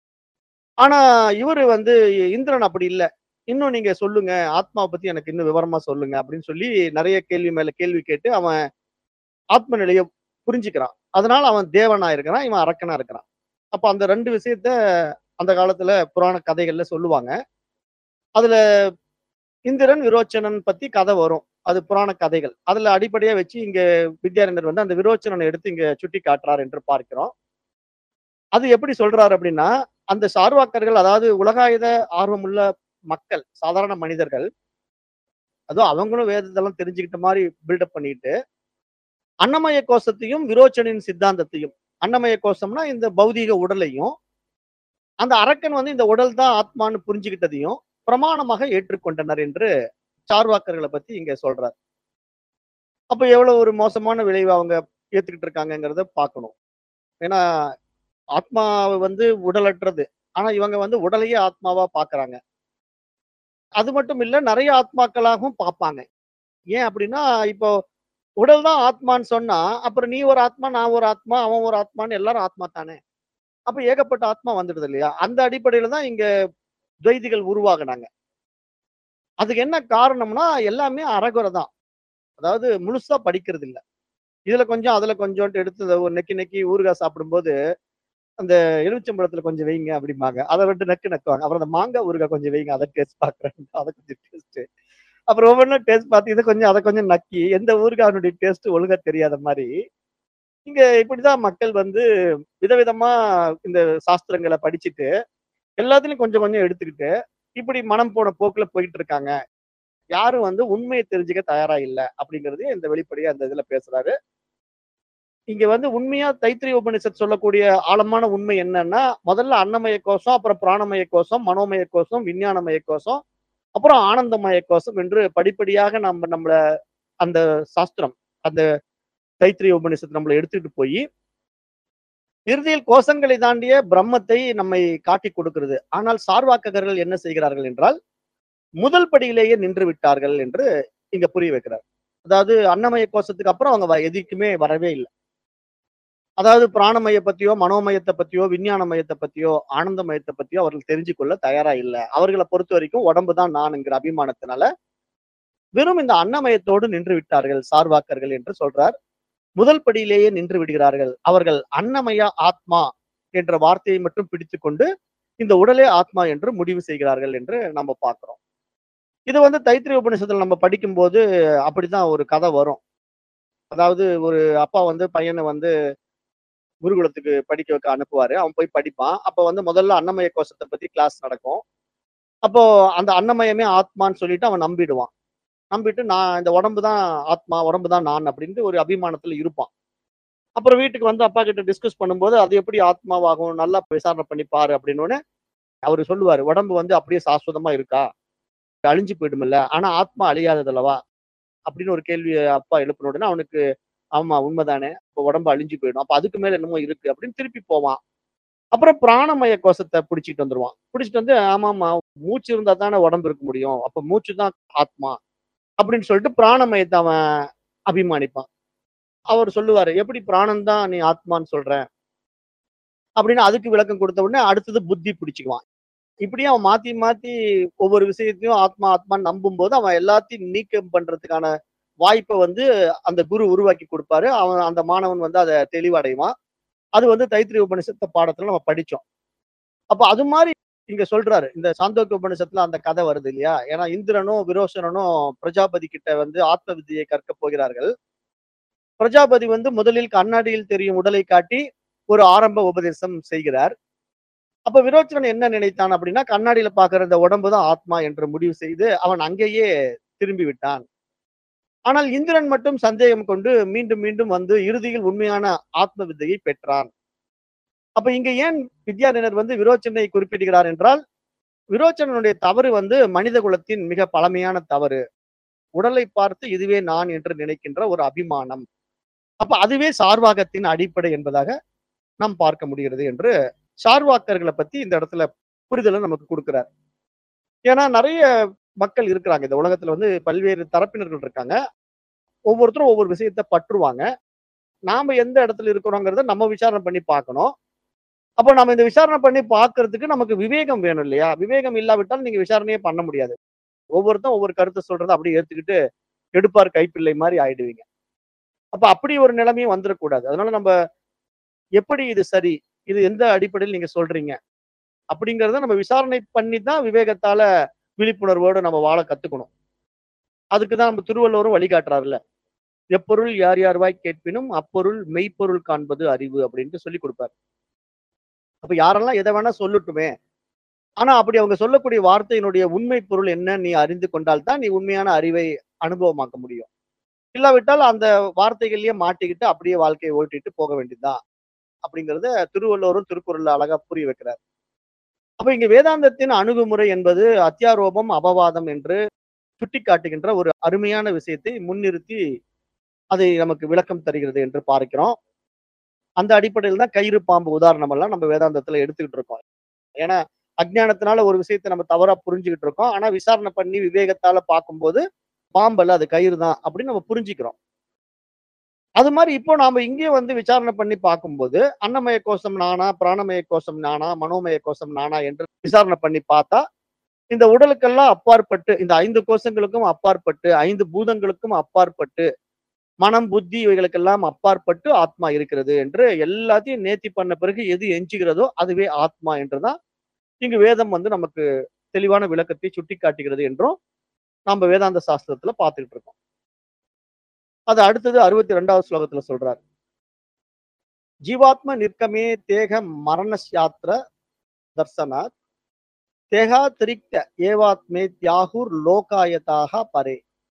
ஆனா இவரு வந்து இந்திரன் அப்படி இல்ல இன்னும் நீங்க சொல்லுங்க ஆத்மாவை பத்தி எனக்கு இன்னும் விவரமா சொல்லுங்க அப்படின்னு சொல்லி நிறைய கேள்வி மேல கேள்வி கேட்டு அவன் ஆத்ம நிலைய புரிஞ்சுக்கிறான் அதனால அவன் தேவனா இருக்கிறான் இவன் அரக்கனா இருக்கிறான் அப்ப அந்த ரெண்டு விஷயத்த அந்த காலத்துல புராண கதைகள்ல சொல்லுவாங்க அதுல இந்திரன் விரோச்சனன் பத்தி கதை வரும் அது புராண கதைகள் அதுல அடிப்படையா வச்சு இங்க வித்யாரண்யர் வந்து அந்த விரோச்சனனை எடுத்து இங்க சுட்டி காட்டுறார் என்று பார்க்கிறோம் அது எப்படி சொல்றாரு அப்படின்னா அந்த சார்வாக்கர்கள் அதாவது உலகாயுத ஆர்வமுள்ள மக்கள் சாதாரண மனிதர்கள் அதுவும் அவங்களும் வேதத்தெல்லாம் தெரிஞ்சுக்கிட்ட மாதிரி பில்டப் பண்ணிட்டு அன்னமய கோஷத்தையும் விரோச்சனின் சித்தாந்தத்தையும் அன்னமய கோஷம்னா இந்த பௌதீக உடலையும் அந்த அரக்கன் வந்து இந்த உடல் தான் ஆத்மான்னு புரிஞ்சுக்கிட்டதையும் பிரமாணமாக ஏற்றுக்கொண்டனர் என்று சார்வாக்கர்களை பத்தி இங்க சொல்றார் அப்ப எவ்வளவு ஒரு மோசமான விளைவு அவங்க ஏத்துக்கிட்டு இருக்காங்கங்கிறத பார்க்கணும் ஏன்னா ஆத்மா வந்து உடலற்றது ஆனா இவங்க வந்து உடலையே ஆத்மாவா பாக்குறாங்க அது மட்டும் இல்ல நிறைய ஆத்மாக்களாகவும் பார்ப்பாங்க ஏன் அப்படின்னா இப்போ உடல் தான் ஆத்மான்னு சொன்னா அப்புறம் நீ ஒரு ஆத்மா நான் ஒரு ஆத்மா அவன் ஒரு ஆத்மான்னு எல்லாரும் ஆத்மா தானே அப்ப ஏகப்பட்ட ஆத்மா வந்துடுது இல்லையா அந்த அடிப்படையில தான் இங்க துவைதிகள் உருவாகுனாங்க அதுக்கு என்ன காரணம்னா எல்லாமே அறகுறை தான் அதாவது முழுசா படிக்கிறது இல்ல இதுல கொஞ்சம் அதுல கொஞ்சம் எடுத்து இதை ஒரு நெக்கி நெக்கி ஊறுகாய் சாப்பிடும்போது அந்த எலுமிச்சம்பழத்துல கொஞ்சம் வைங்க அப்படிம்பாங்க அதை விட்டு நக்கு நக்குவாங்க அப்புறம் அந்த மாங்காய் ஊறுகாய் கொஞ்சம் வைங்க அதை டேஸ்ட் பாக்குறேன் அதை கொஞ்சம் டேஸ்ட் அப்புறம் ஒவ்வொன்றும் டேஸ்ட் பார்த்து இதை கொஞ்சம் அதை கொஞ்சம் நக்கி எந்த ஊறுகாயினுடைய டேஸ்ட் ஒழுங்கா தெரியாத மாதிரி இங்க இப்படிதான் மக்கள் வந்து விதவிதமா இந்த சாஸ்திரங்களை படிச்சுட்டு எல்லாத்துலயும் கொஞ்சம் கொஞ்சம் எடுத்துக்கிட்டு இப்படி மனம் போன போக்குல போயிட்டு இருக்காங்க யாரும் வந்து உண்மையை தெரிஞ்சுக்க தயாரா இல்ல அப்படிங்கிறது இந்த வெளிப்படையா அந்த இதுல பேசுறாரு இங்க வந்து உண்மையா தைத்திரிய உபனிஷத் சொல்லக்கூடிய ஆழமான உண்மை என்னன்னா முதல்ல அன்னமய கோஷம் அப்புறம் பிராணமய கோஷம் மனோமய கோஷம் விஞ்ஞானமய கோஷம் அப்புறம் ஆனந்தமய கோஷம் என்று படிப்படியாக நம்ம நம்மள அந்த சாஸ்திரம் அந்த தைத்திரிய உபனிஷத்து நம்மளை எடுத்துட்டு போய் இறுதியில் கோஷங்களை தாண்டிய பிரம்மத்தை நம்மை காட்டி கொடுக்கிறது ஆனால் சார்வாக்ககர்கள் என்ன செய்கிறார்கள் என்றால் முதல் படியிலேயே நின்று விட்டார்கள் என்று இங்க புரிய வைக்கிறார் அதாவது அன்னமய கோஷத்துக்கு அப்புறம் அவங்க வ- எதுக்குமே வரவே இல்லை அதாவது பிராணமய பத்தியோ மனோமயத்தை பத்தியோ விஞ்ஞானமயத்தை பத்தியோ ஆனந்தமயத்தை பத்தியோ அவர்கள் தெரிஞ்சு கொள்ள தயாரா இல்லை அவர்களை பொறுத்த வரைக்கும் உடம்பு தான் நான்ங்கிற அபிமானத்தினால வெறும் இந்த அன்னமயத்தோடு நின்று விட்டார்கள் சார்வாக்கர்கள் என்று சொல்றார் முதல் படியிலேயே நின்று விடுகிறார்கள் அவர்கள் அன்னமய ஆத்மா என்ற வார்த்தையை மட்டும் பிடித்துக் கொண்டு இந்த உடலே ஆத்மா என்று முடிவு செய்கிறார்கள் என்று நம்ம பார்க்கிறோம் இது வந்து தைத்திரிய உபநிஷத்துல நம்ம படிக்கும்போது அப்படிதான் ஒரு கதை வரும் அதாவது ஒரு அப்பா வந்து பையனை வந்து குருகுலத்துக்கு படிக்க வைக்க அனுப்புவாரு அவன் போய் படிப்பான் அப்ப வந்து முதல்ல அன்னமய கோஷத்தை பத்தி கிளாஸ் நடக்கும் அப்போ அந்த அன்னமயமே ஆத்மான்னு சொல்லிட்டு அவன் நம்பிடுவான் நம்பிட்டு நான் இந்த உடம்பு தான் ஆத்மா உடம்பு தான் நான் அப்படின்ட்டு ஒரு அபிமானத்துல இருப்பான் அப்புறம் வீட்டுக்கு வந்து அப்பா கிட்ட டிஸ்கஸ் பண்ணும்போது அது எப்படி ஆத்மாவாகும் நல்லா விசாரணை பண்ணி பாரு அப்படின்னு அவரு சொல்லுவாரு உடம்பு வந்து அப்படியே சாஸ்வதமா இருக்கா அழிஞ்சு போயிடுமில்ல ஆனா ஆத்மா அழியாதது அல்லவா அப்படின்னு ஒரு கேள்வி அப்பா எழுப்பின உடனே அவனுக்கு ஆமா உண்மைதானே இப்போ உடம்பு அழிஞ்சு போயிடும் அப்ப அதுக்கு மேல என்னமோ இருக்கு அப்படின்னு திருப்பி போவான் அப்புறம் பிராணமய கோஷத்தை பிடிச்சிட்டு வந்துருவான் பிடிச்சிட்டு வந்து ஆமாமா மூச்சு இருந்தா தானே உடம்பு இருக்க முடியும் அப்ப மூச்சு தான் ஆத்மா அப்படின்னு சொல்லிட்டு பிராணமயத்தை அவன் அபிமானிப்பான் அவர் சொல்லுவாரு எப்படி பிராணம் தான் நீ ஆத்மான்னு சொல்ற அப்படின்னு அதுக்கு விளக்கம் கொடுத்த உடனே அடுத்தது புத்தி பிடிச்சுக்குவான் இப்படியே அவன் மாத்தி மாத்தி ஒவ்வொரு விஷயத்தையும் ஆத்மா ஆத்மான்னு நம்பும் போது அவன் எல்லாத்தையும் நீக்கம் பண்றதுக்கான வாய்ப்பை வந்து அந்த குரு உருவாக்கி கொடுப்பாரு அவன் அந்த மாணவன் வந்து அதை தெளிவடைவான் அது வந்து தைத்திரிய உபனிஷத்த பாடத்துல நம்ம படிச்சோம் அப்ப அது மாதிரி இங்க சொல்றாரு இந்த சாந்தோக்கிய உபனிஷத்துல அந்த கதை வருது இல்லையா ஏன்னா இந்திரனும் விரோசனனும் பிரஜாபதி கிட்ட வந்து ஆத்ம வித்தியை கற்க போகிறார்கள் பிரஜாபதி வந்து முதலில் கண்ணாடியில் தெரியும் உடலை காட்டி ஒரு ஆரம்ப உபதேசம் செய்கிறார் அப்ப விரோச்சனன் என்ன நினைத்தான் அப்படின்னா கண்ணாடியில பாக்குற இந்த உடம்பு தான் ஆத்மா என்று முடிவு செய்து அவன் அங்கேயே திரும்பி விட்டான் ஆனால் இந்திரன் மட்டும் சந்தேகம் கொண்டு மீண்டும் மீண்டும் வந்து இறுதியில் உண்மையான ஆத்ம வித்தையை பெற்றான் அப்ப இங்க ஏன் வித்யாரண்யர் வந்து விரோச்சனை குறிப்பிடுகிறார் என்றால் விரோச்சனனுடைய தவறு வந்து மனித குலத்தின் மிக பழமையான தவறு உடலை பார்த்து இதுவே நான் என்று நினைக்கின்ற ஒரு அபிமானம் அப்ப அதுவே சார்வாகத்தின் அடிப்படை என்பதாக நாம் பார்க்க முடிகிறது என்று சார்வாக்கர்களை பத்தி இந்த இடத்துல புரிதலை நமக்கு கொடுக்கிறார் ஏன்னா நிறைய மக்கள் இருக்கிறாங்க இந்த உலகத்துல வந்து பல்வேறு தரப்பினர்கள் இருக்காங்க ஒவ்வொருத்தரும் ஒவ்வொரு விஷயத்த பற்றுவாங்க நாம எந்த இடத்துல இருக்கிறோங்கிறத நம்ம விசாரணை பண்ணி பார்க்கணும் அப்போ நம்ம இந்த விசாரணை பண்ணி பார்க்கிறதுக்கு நமக்கு விவேகம் வேணும் இல்லையா விவேகம் இல்லாவிட்டால் நீங்க விசாரணையே பண்ண முடியாது ஒவ்வொருத்தரும் ஒவ்வொரு கருத்தை சொல்றதை அப்படியே ஏத்துக்கிட்டு எடுப்பார் கைப்பிள்ளை மாதிரி ஆயிடுவீங்க அப்ப அப்படி ஒரு நிலைமையும் வந்துடக்கூடாது அதனால நம்ம எப்படி இது சரி இது எந்த அடிப்படையில் நீங்க சொல்றீங்க அப்படிங்கறத நம்ம விசாரணை பண்ணி தான் விவேகத்தால விழிப்புணர்வோடு நம்ம வாழ கத்துக்கணும் அதுக்கு தான் நம்ம திருவள்ளுவரும் வழிகாட்டுறாருல்ல எப்பொருள் யார் யார்வாய் கேட்பினும் அப்பொருள் மெய்ப்பொருள் காண்பது அறிவு அப்படின்ட்டு சொல்லி கொடுப்பார் அப்ப யாரெல்லாம் எதை வேணா சொல்லட்டுமே ஆனா அப்படி அவங்க சொல்லக்கூடிய வார்த்தையினுடைய உண்மை பொருள் என்ன நீ அறிந்து கொண்டால் தான் நீ உண்மையான அறிவை அனுபவமாக்க முடியும் இல்லாவிட்டால் அந்த வார்த்தைகள்லயே மாட்டிக்கிட்டு அப்படியே வாழ்க்கையை ஓட்டிட்டு போக வேண்டியதுதான் அப்படிங்கறத திருவள்ளுவரும் திருக்குறள்ல அழகா புரிய வைக்கிறார் அப்ப இங்க வேதாந்தத்தின் அணுகுமுறை என்பது அத்தியாரோபம் அபவாதம் என்று சுட்டி காட்டுகின்ற ஒரு அருமையான விஷயத்தை முன்னிறுத்தி அதை நமக்கு விளக்கம் தருகிறது என்று பார்க்கிறோம் அந்த அடிப்படையில் தான் கயிறு பாம்பு உதாரணம் எல்லாம் நம்ம வேதாந்தத்துல எடுத்துக்கிட்டு இருக்கோம் ஏன்னா அஜ்ஞானத்தினால ஒரு விஷயத்தை நம்ம தவறா புரிஞ்சுக்கிட்டு இருக்கோம் ஆனா விசாரணை பண்ணி விவேகத்தால பார்க்கும்போது பாம்பல்ல அது கயிறு தான் அப்படின்னு நம்ம புரிஞ்சுக்கிறோம் அது மாதிரி இப்போ நாம இங்கே வந்து விசாரணை பண்ணி பார்க்கும்போது அன்னமய கோஷம் நானா பிராணமய கோஷம் நானா மனோமய கோஷம் நானா என்று விசாரணை பண்ணி பார்த்தா இந்த உடலுக்கெல்லாம் அப்பாற்பட்டு இந்த ஐந்து கோஷங்களுக்கும் அப்பாற்பட்டு ஐந்து பூதங்களுக்கும் அப்பாற்பட்டு மனம் புத்தி இவைகளுக்கெல்லாம் அப்பாற்பட்டு ஆத்மா இருக்கிறது என்று எல்லாத்தையும் நேர்த்தி பண்ண பிறகு எது எஞ்சுகிறதோ அதுவே ஆத்மா என்றுதான் இங்கு வேதம் வந்து நமக்கு தெளிவான விளக்கத்தை சுட்டி காட்டுகிறது என்றும் நம்ம வேதாந்த சாஸ்திரத்துல பார்த்துக்கிட்டு இருக்கோம் அது அடுத்தது அறுபத்தி ரெண்டாவது ஸ்லோகத்துல சொல்றார் ஜீவாத்ம நிற்கமே தேக மரணஸ்யாத்திர தர்சனாத் தேகா திரிக்த ஏவாத்மே தியாகுர் லோகாயதாக பரே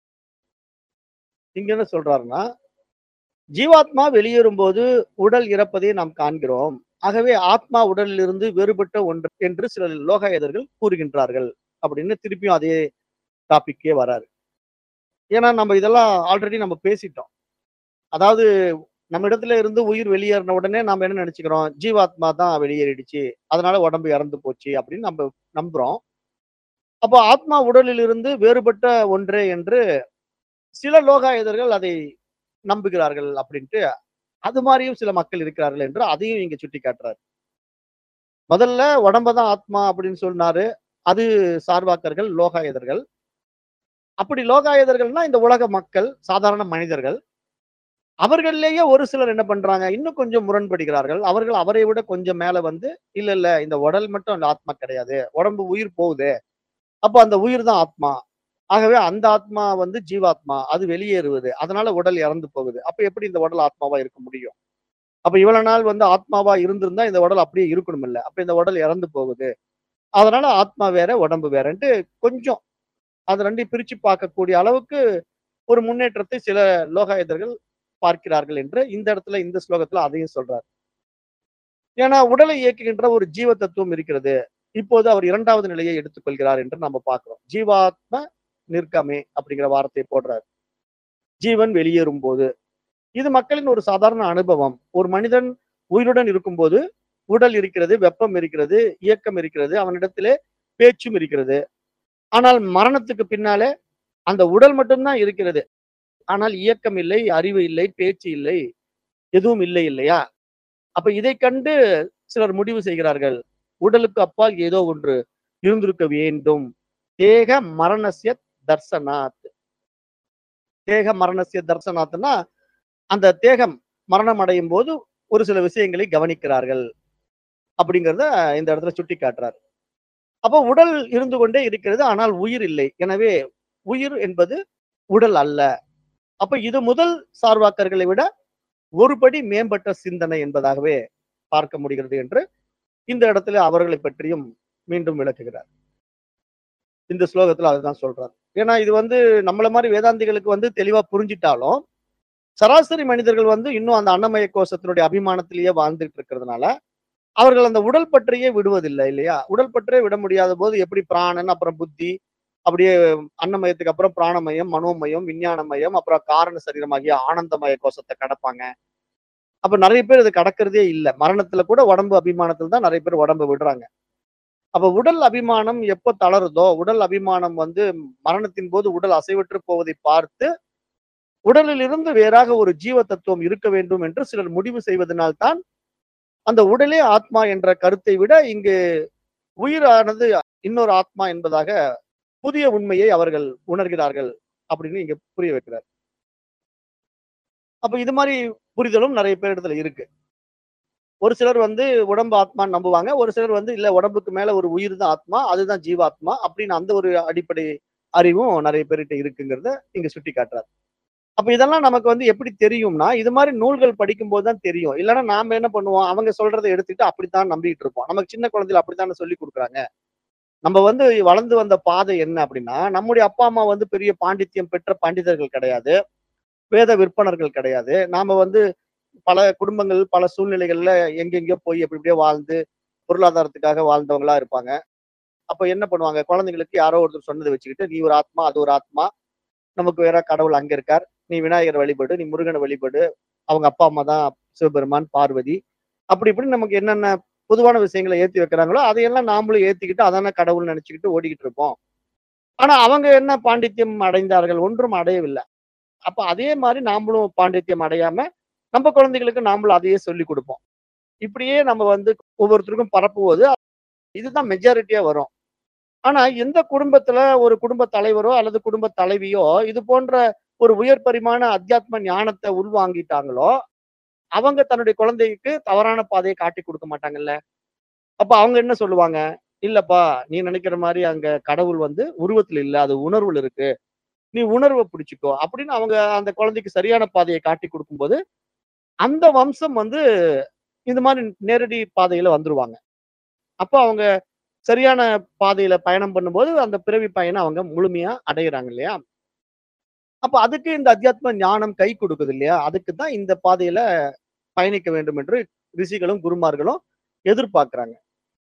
இங்க என்ன சொல்றாருன்னா ஜீவாத்மா வெளியேறும் போது உடல் இறப்பதை நாம் காண்கிறோம் ஆகவே ஆத்மா உடலில் இருந்து வேறுபட்ட ஒன்று என்று சில லோகாயதர்கள் கூறுகின்றார்கள் அப்படின்னு திருப்பியும் அதே டாபிக்கே வராரு ஏன்னா நம்ம இதெல்லாம் ஆல்ரெடி நம்ம பேசிட்டோம் அதாவது நம்ம இடத்துல இருந்து உயிர் வெளியேறின உடனே நம்ம என்ன நினைச்சுக்கிறோம் ஜீவாத்மா தான் வெளியேறிடுச்சு அதனால உடம்பு இறந்து போச்சு அப்படின்னு நம்ம நம்புறோம் அப்போ ஆத்மா உடலில் இருந்து வேறுபட்ட ஒன்றே என்று சில லோகாயுதர்கள் அதை நம்புகிறார்கள் அப்படின்ட்டு அது மாதிரியும் சில மக்கள் இருக்கிறார்கள் என்று அதையும் இங்க சுட்டி காட்டுறாரு முதல்ல உடம்பதான் ஆத்மா அப்படின்னு சொன்னாரு அது சார்பாக்கர்கள் லோகாயுதர்கள் அப்படி லோகாயுதர்கள்னா இந்த உலக மக்கள் சாதாரண மனிதர்கள் அவர்கள்லேயே ஒரு சிலர் என்ன பண்றாங்க இன்னும் கொஞ்சம் முரண்படுகிறார்கள் அவர்கள் அவரை விட கொஞ்சம் மேல வந்து இல்ல இல்ல இந்த உடல் மட்டும் அந்த ஆத்மா கிடையாது உடம்பு உயிர் போகுது அப்போ அந்த உயிர் தான் ஆத்மா ஆகவே அந்த ஆத்மா வந்து ஜீவாத்மா அது வெளியேறுவது அதனால உடல் இறந்து போகுது அப்ப எப்படி இந்த உடல் ஆத்மாவா இருக்க முடியும் அப்ப இவ்வளவு நாள் வந்து ஆத்மாவா இருந்திருந்தா இந்த உடல் அப்படியே இருக்கணும் இல்ல அப்ப இந்த உடல் இறந்து போகுது அதனால ஆத்மா வேற உடம்பு வேறன்ட்டு கொஞ்சம் அது ரெண்டையும் பிரிச்சு பார்க்கக்கூடிய அளவுக்கு ஒரு முன்னேற்றத்தை சில லோகாயுதர்கள் பார்க்கிறார்கள் என்று இந்த இடத்துல இந்த ஸ்லோகத்துல அதையும் சொல்றார் ஏன்னா உடலை இயக்குகின்ற ஒரு ஜீவ தத்துவம் இருக்கிறது இப்போது அவர் இரண்டாவது நிலையை எடுத்துக்கொள்கிறார் என்று நம்ம பார்க்கிறோம் ஜீவாத்ம நிற்கமே அப்படிங்கிற வார்த்தையை போடுறார் ஜீவன் வெளியேறும் போது இது மக்களின் ஒரு சாதாரண அனுபவம் ஒரு மனிதன் உயிருடன் இருக்கும்போது உடல் இருக்கிறது வெப்பம் இருக்கிறது இயக்கம் இருக்கிறது அவனிடத்திலே பேச்சும் இருக்கிறது ஆனால் மரணத்துக்கு பின்னாலே அந்த உடல் மட்டும்தான் இருக்கிறது ஆனால் இயக்கம் இல்லை அறிவு இல்லை பேச்சு இல்லை எதுவும் இல்லை இல்லையா அப்ப இதை கண்டு சிலர் முடிவு செய்கிறார்கள் உடலுக்கு அப்பால் ஏதோ ஒன்று இருந்திருக்க வேண்டும் தேக மரணசிய தர்சனாத் தேக மரணசிய தர்சனாத்னா அந்த தேகம் மரணம் அடையும் போது ஒரு சில விஷயங்களை கவனிக்கிறார்கள் அப்படிங்கிறத இந்த இடத்துல சுட்டி காட்டுறார் அப்போ உடல் இருந்து கொண்டே இருக்கிறது ஆனால் உயிர் இல்லை எனவே உயிர் என்பது உடல் அல்ல அப்ப இது முதல் சார்வாக்கர்களை விட ஒருபடி மேம்பட்ட சிந்தனை என்பதாகவே பார்க்க முடிகிறது என்று இந்த இடத்துல அவர்களை பற்றியும் மீண்டும் விளக்குகிறார் இந்த ஸ்லோகத்துல அதுதான் சொல்றார் ஏன்னா இது வந்து நம்மள மாதிரி வேதாந்திகளுக்கு வந்து தெளிவா புரிஞ்சிட்டாலும் சராசரி மனிதர்கள் வந்து இன்னும் அந்த அன்னமய கோஷத்தினுடைய அபிமானத்திலேயே வாழ்ந்துட்டு இருக்கிறதுனால அவர்கள் அந்த உடல் பற்றியே விடுவதில்லை இல்லையா உடல் பற்றியே விட முடியாத போது எப்படி பிராணன் அப்புறம் புத்தி அப்படியே அன்னமயத்துக்கு அப்புறம் பிராணமயம் மனோமயம் விஞ்ஞானமயம் அப்புறம் காரண சரீரமாகிய ஆனந்தமய கோஷத்தை கடப்பாங்க அப்ப நிறைய பேர் இது கடக்கிறதே இல்லை மரணத்துல கூட உடம்பு அபிமானத்துல தான் நிறைய பேர் உடம்பு விடுறாங்க அப்ப உடல் அபிமானம் எப்போ தளருதோ உடல் அபிமானம் வந்து மரணத்தின் போது உடல் அசைவற்று போவதை பார்த்து உடலில் இருந்து வேறாக ஒரு ஜீவ தத்துவம் இருக்க வேண்டும் என்று சிலர் முடிவு செய்வதனால்தான் அந்த உடலே ஆத்மா என்ற கருத்தை விட இங்கு உயிரானது இன்னொரு ஆத்மா என்பதாக புதிய உண்மையை அவர்கள் உணர்கிறார்கள் அப்படின்னு இங்க புரிய வைக்கிறார் அப்ப இது மாதிரி புரிதலும் நிறைய பேரிடத்துல இருக்கு ஒரு சிலர் வந்து உடம்பு ஆத்மான்னு நம்புவாங்க ஒரு சிலர் வந்து இல்ல உடம்புக்கு மேல ஒரு உயிர் தான் ஆத்மா அதுதான் ஜீவாத்மா அப்படின்னு அந்த ஒரு அடிப்படை அறிவும் நிறைய பேர்கிட்ட இருக்குங்கிறத இங்க சுட்டி காட்டுறாரு அப்ப இதெல்லாம் நமக்கு வந்து எப்படி தெரியும்னா இது மாதிரி நூல்கள் படிக்கும்போது தான் தெரியும் இல்லைன்னா நாம என்ன பண்ணுவோம் அவங்க சொல்றதை எடுத்துட்டு அப்படித்தான் நம்பிட்டு இருப்போம் நமக்கு சின்ன குழந்தையில அப்படித்தானே சொல்லி கொடுக்குறாங்க நம்ம வந்து வளர்ந்து வந்த பாதை என்ன அப்படின்னா நம்முடைய அப்பா அம்மா வந்து பெரிய பாண்டித்யம் பெற்ற பண்டிதர்கள் கிடையாது வேத விற்பனர்கள் கிடையாது நாம வந்து பல குடும்பங்கள் பல சூழ்நிலைகள்ல எங்கெங்கயோ போய் எப்படி எப்படியோ வாழ்ந்து பொருளாதாரத்துக்காக வாழ்ந்தவங்களா இருப்பாங்க அப்ப என்ன பண்ணுவாங்க குழந்தைங்களுக்கு யாரோ ஒருத்தர் சொன்னதை வச்சுக்கிட்டு நீ ஒரு ஆத்மா அது ஒரு ஆத்மா நமக்கு வேற கடவுள் அங்க இருக்கார் நீ விநாயகர் வழிபடு நீ முருகனை வழிபடு அவங்க அப்பா அம்மா தான் சிவபெருமான் பார்வதி அப்படி இப்படி நமக்கு என்னென்ன பொதுவான விஷயங்களை ஏத்தி வைக்கிறாங்களோ அதையெல்லாம் நாமளும் ஏத்திக்கிட்டு அதான கடவுள் நினைச்சுக்கிட்டு ஓடிக்கிட்டு இருப்போம் ஆனா அவங்க என்ன பாண்டித்யம் அடைந்தார்கள் ஒன்றும் அடையவில்லை அப்ப அதே மாதிரி நாமளும் பாண்டித்யம் அடையாம நம்ம குழந்தைகளுக்கு நாமளும் அதையே சொல்லி கொடுப்போம் இப்படியே நம்ம வந்து ஒவ்வொருத்தருக்கும் பரப்புவது இதுதான் மெஜாரிட்டியா வரும் ஆனா எந்த குடும்பத்துல ஒரு குடும்ப தலைவரோ அல்லது குடும்ப தலைவியோ இது போன்ற ஒரு உயர் பரிமாண அத்தியாத்ம ஞானத்தை உள்வாங்கிட்டாங்களோ அவங்க தன்னுடைய குழந்தைக்கு தவறான பாதையை காட்டி கொடுக்க மாட்டாங்கல்ல அப்ப அவங்க என்ன சொல்லுவாங்க இல்லப்பா நீ நினைக்கிற மாதிரி அங்க கடவுள் வந்து உருவத்துல இல்ல அது உணர்வுல இருக்கு நீ உணர்வை பிடிச்சுக்கோ அப்படின்னு அவங்க அந்த குழந்தைக்கு சரியான பாதையை காட்டி கொடுக்கும்போது அந்த வம்சம் வந்து இந்த மாதிரி நேரடி பாதையில வந்துருவாங்க அப்போ அவங்க சரியான பாதையில பயணம் பண்ணும்போது அந்த பிறவி பயனை அவங்க முழுமையா அடையிறாங்க இல்லையா அப்ப அதுக்கு இந்த அத்தியாத்ம ஞானம் கை கொடுக்குது இல்லையா அதுக்கு தான் இந்த பாதையில பயணிக்க வேண்டும் என்று ரிஷிகளும் குருமார்களும் எதிர்பார்க்கிறாங்க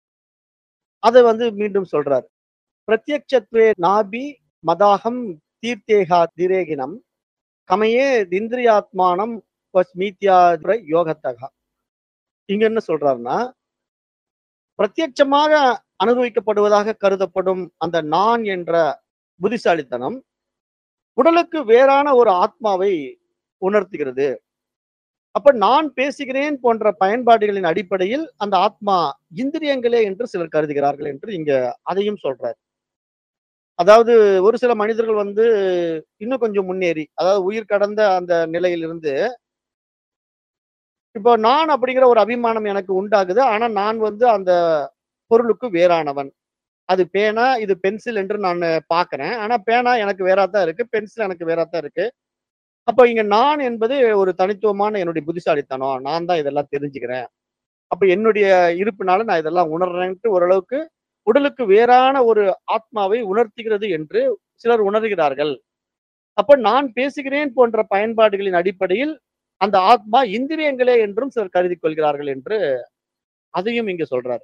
அதை வந்து மீண்டும் சொல்றாரு பிரத்யக்ஷத்வே நாபி மதாகம் தீர்த்தேகா திரேகினம் கமையே இந்திரியாத்மானம் மீத்தியாதிர யோகத்தகா இங்க என்ன சொல்றாருன்னா பிரத்யட்சமாக அனுபவிக்கப்படுவதாக கருதப்படும் அந்த நான் என்ற புத்திசாலித்தனம் உடலுக்கு வேறான ஒரு ஆத்மாவை உணர்த்துகிறது அப்ப நான் பேசுகிறேன் போன்ற பயன்பாடுகளின் அடிப்படையில் அந்த ஆத்மா இந்திரியங்களே என்று சிலர் கருதுகிறார்கள் என்று இங்க அதையும் சொல்றார் அதாவது ஒரு சில மனிதர்கள் வந்து இன்னும் கொஞ்சம் முன்னேறி அதாவது உயிர் கடந்த அந்த நிலையிலிருந்து இப்போ நான் அப்படிங்கிற ஒரு அபிமானம் எனக்கு உண்டாகுது ஆனா நான் வந்து அந்த பொருளுக்கு வேறானவன் அது பேனா இது பென்சில் என்று நான் பார்க்கிறேன் ஆனா பேனா எனக்கு வேறாதான் இருக்கு பென்சில் எனக்கு வேறாதான் இருக்கு அப்ப இங்க நான் என்பது ஒரு தனித்துவமான என்னுடைய புத்திசாலித்தனம் நான் தான் இதெல்லாம் தெரிஞ்சுக்கிறேன் அப்ப என்னுடைய இருப்புனால நான் இதெல்லாம் உணர்றேன்ட்டு ஓரளவுக்கு உடலுக்கு வேறான ஒரு ஆத்மாவை உணர்த்துகிறது என்று சிலர் உணர்கிறார்கள் அப்ப நான் பேசுகிறேன் போன்ற பயன்பாடுகளின் அடிப்படையில் அந்த ஆத்மா இந்திரியங்களே என்றும் சிலர் கருதி கொள்கிறார்கள் என்று அதையும் இங்க சொல்றாரு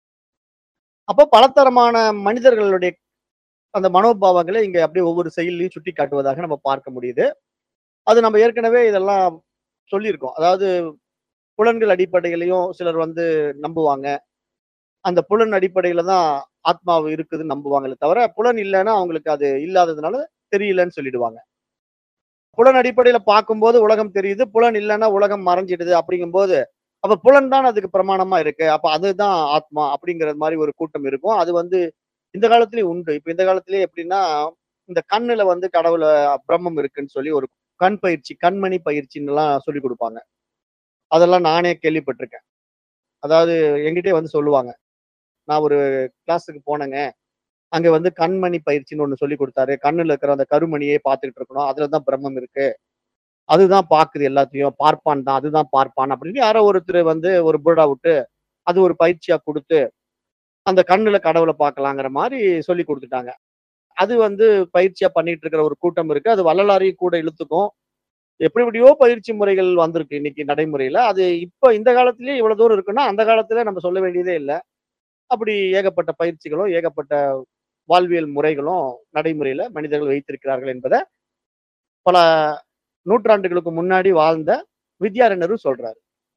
அப்போ பலதரமான மனிதர்களுடைய அந்த மனோபாவங்களை இங்க அப்படியே ஒவ்வொரு செயலையும் சுட்டி காட்டுவதாக நம்ம பார்க்க முடியுது அது நம்ம ஏற்கனவே இதெல்லாம் சொல்லியிருக்கோம் அதாவது புலன்கள் அடிப்படையிலையும் சிலர் வந்து நம்புவாங்க அந்த புலன் அடிப்படையில தான் ஆத்மாவு இருக்குதுன்னு நம்புவாங்களே தவிர புலன் இல்லைன்னா அவங்களுக்கு அது இல்லாததுனால தெரியலன்னு சொல்லிடுவாங்க புலன் அடிப்படையில பார்க்கும்போது உலகம் தெரியுது புலன் இல்லைன்னா உலகம் மறைஞ்சிடுது அப்படிங்கும்போது அப்ப புலன் தான் அதுக்கு பிரமாணமா இருக்கு அப்ப அதுதான் ஆத்மா அப்படிங்கிறது மாதிரி ஒரு கூட்டம் இருக்கும் அது வந்து இந்த காலத்திலயும் உண்டு இப்ப இந்த காலத்திலேயே எப்படின்னா இந்த கண்ணுல வந்து கடவுள பிரம்மம் இருக்குன்னு சொல்லி ஒரு கண் பயிற்சி கண்மணி பயிற்சின்னு எல்லாம் சொல்லி கொடுப்பாங்க அதெல்லாம் நானே கேள்விப்பட்டிருக்கேன் அதாவது எங்கிட்டே வந்து சொல்லுவாங்க நான் ஒரு கிளாஸுக்கு போனேங்க அங்க வந்து கண்மணி பயிற்சின்னு ஒண்ணு சொல்லி கொடுத்தாரு கண்ணுல இருக்கிற அந்த கருமணியே பார்த்துக்கிட்டு இருக்கணும் அதுலதான் பிரம்மம் இருக்கு அதுதான் பாக்குது எல்லாத்தையும் பார்ப்பான் தான் அதுதான் பார்ப்பான் அப்படின்னு யாரோ ஒருத்தர் வந்து ஒரு புடா விட்டு அது ஒரு பயிற்சியா கொடுத்து அந்த கண்ணுல கடவுளை பார்க்கலாங்கிற மாதிரி சொல்லி கொடுத்துட்டாங்க அது வந்து பயிற்சியா பண்ணிட்டு இருக்கிற ஒரு கூட்டம் இருக்கு அது வள்ளலாரையும் கூட இழுத்துக்கும் எப்படி எப்படியோ பயிற்சி முறைகள் வந்திருக்கு இன்னைக்கு நடைமுறையில அது இப்ப இந்த காலத்திலேயே இவ்வளவு தூரம் இருக்குன்னா அந்த காலத்துல நம்ம சொல்ல வேண்டியதே இல்லை அப்படி ஏகப்பட்ட பயிற்சிகளும் ஏகப்பட்ட வாழ்வியல் முறைகளும் நடைமுறையில மனிதர்கள் வைத்திருக்கிறார்கள் என்பதை பல நூற்றாண்டுகளுக்கு முன்னாடி வாழ்ந்த வித்யாரண்யரும் சொல்றாரு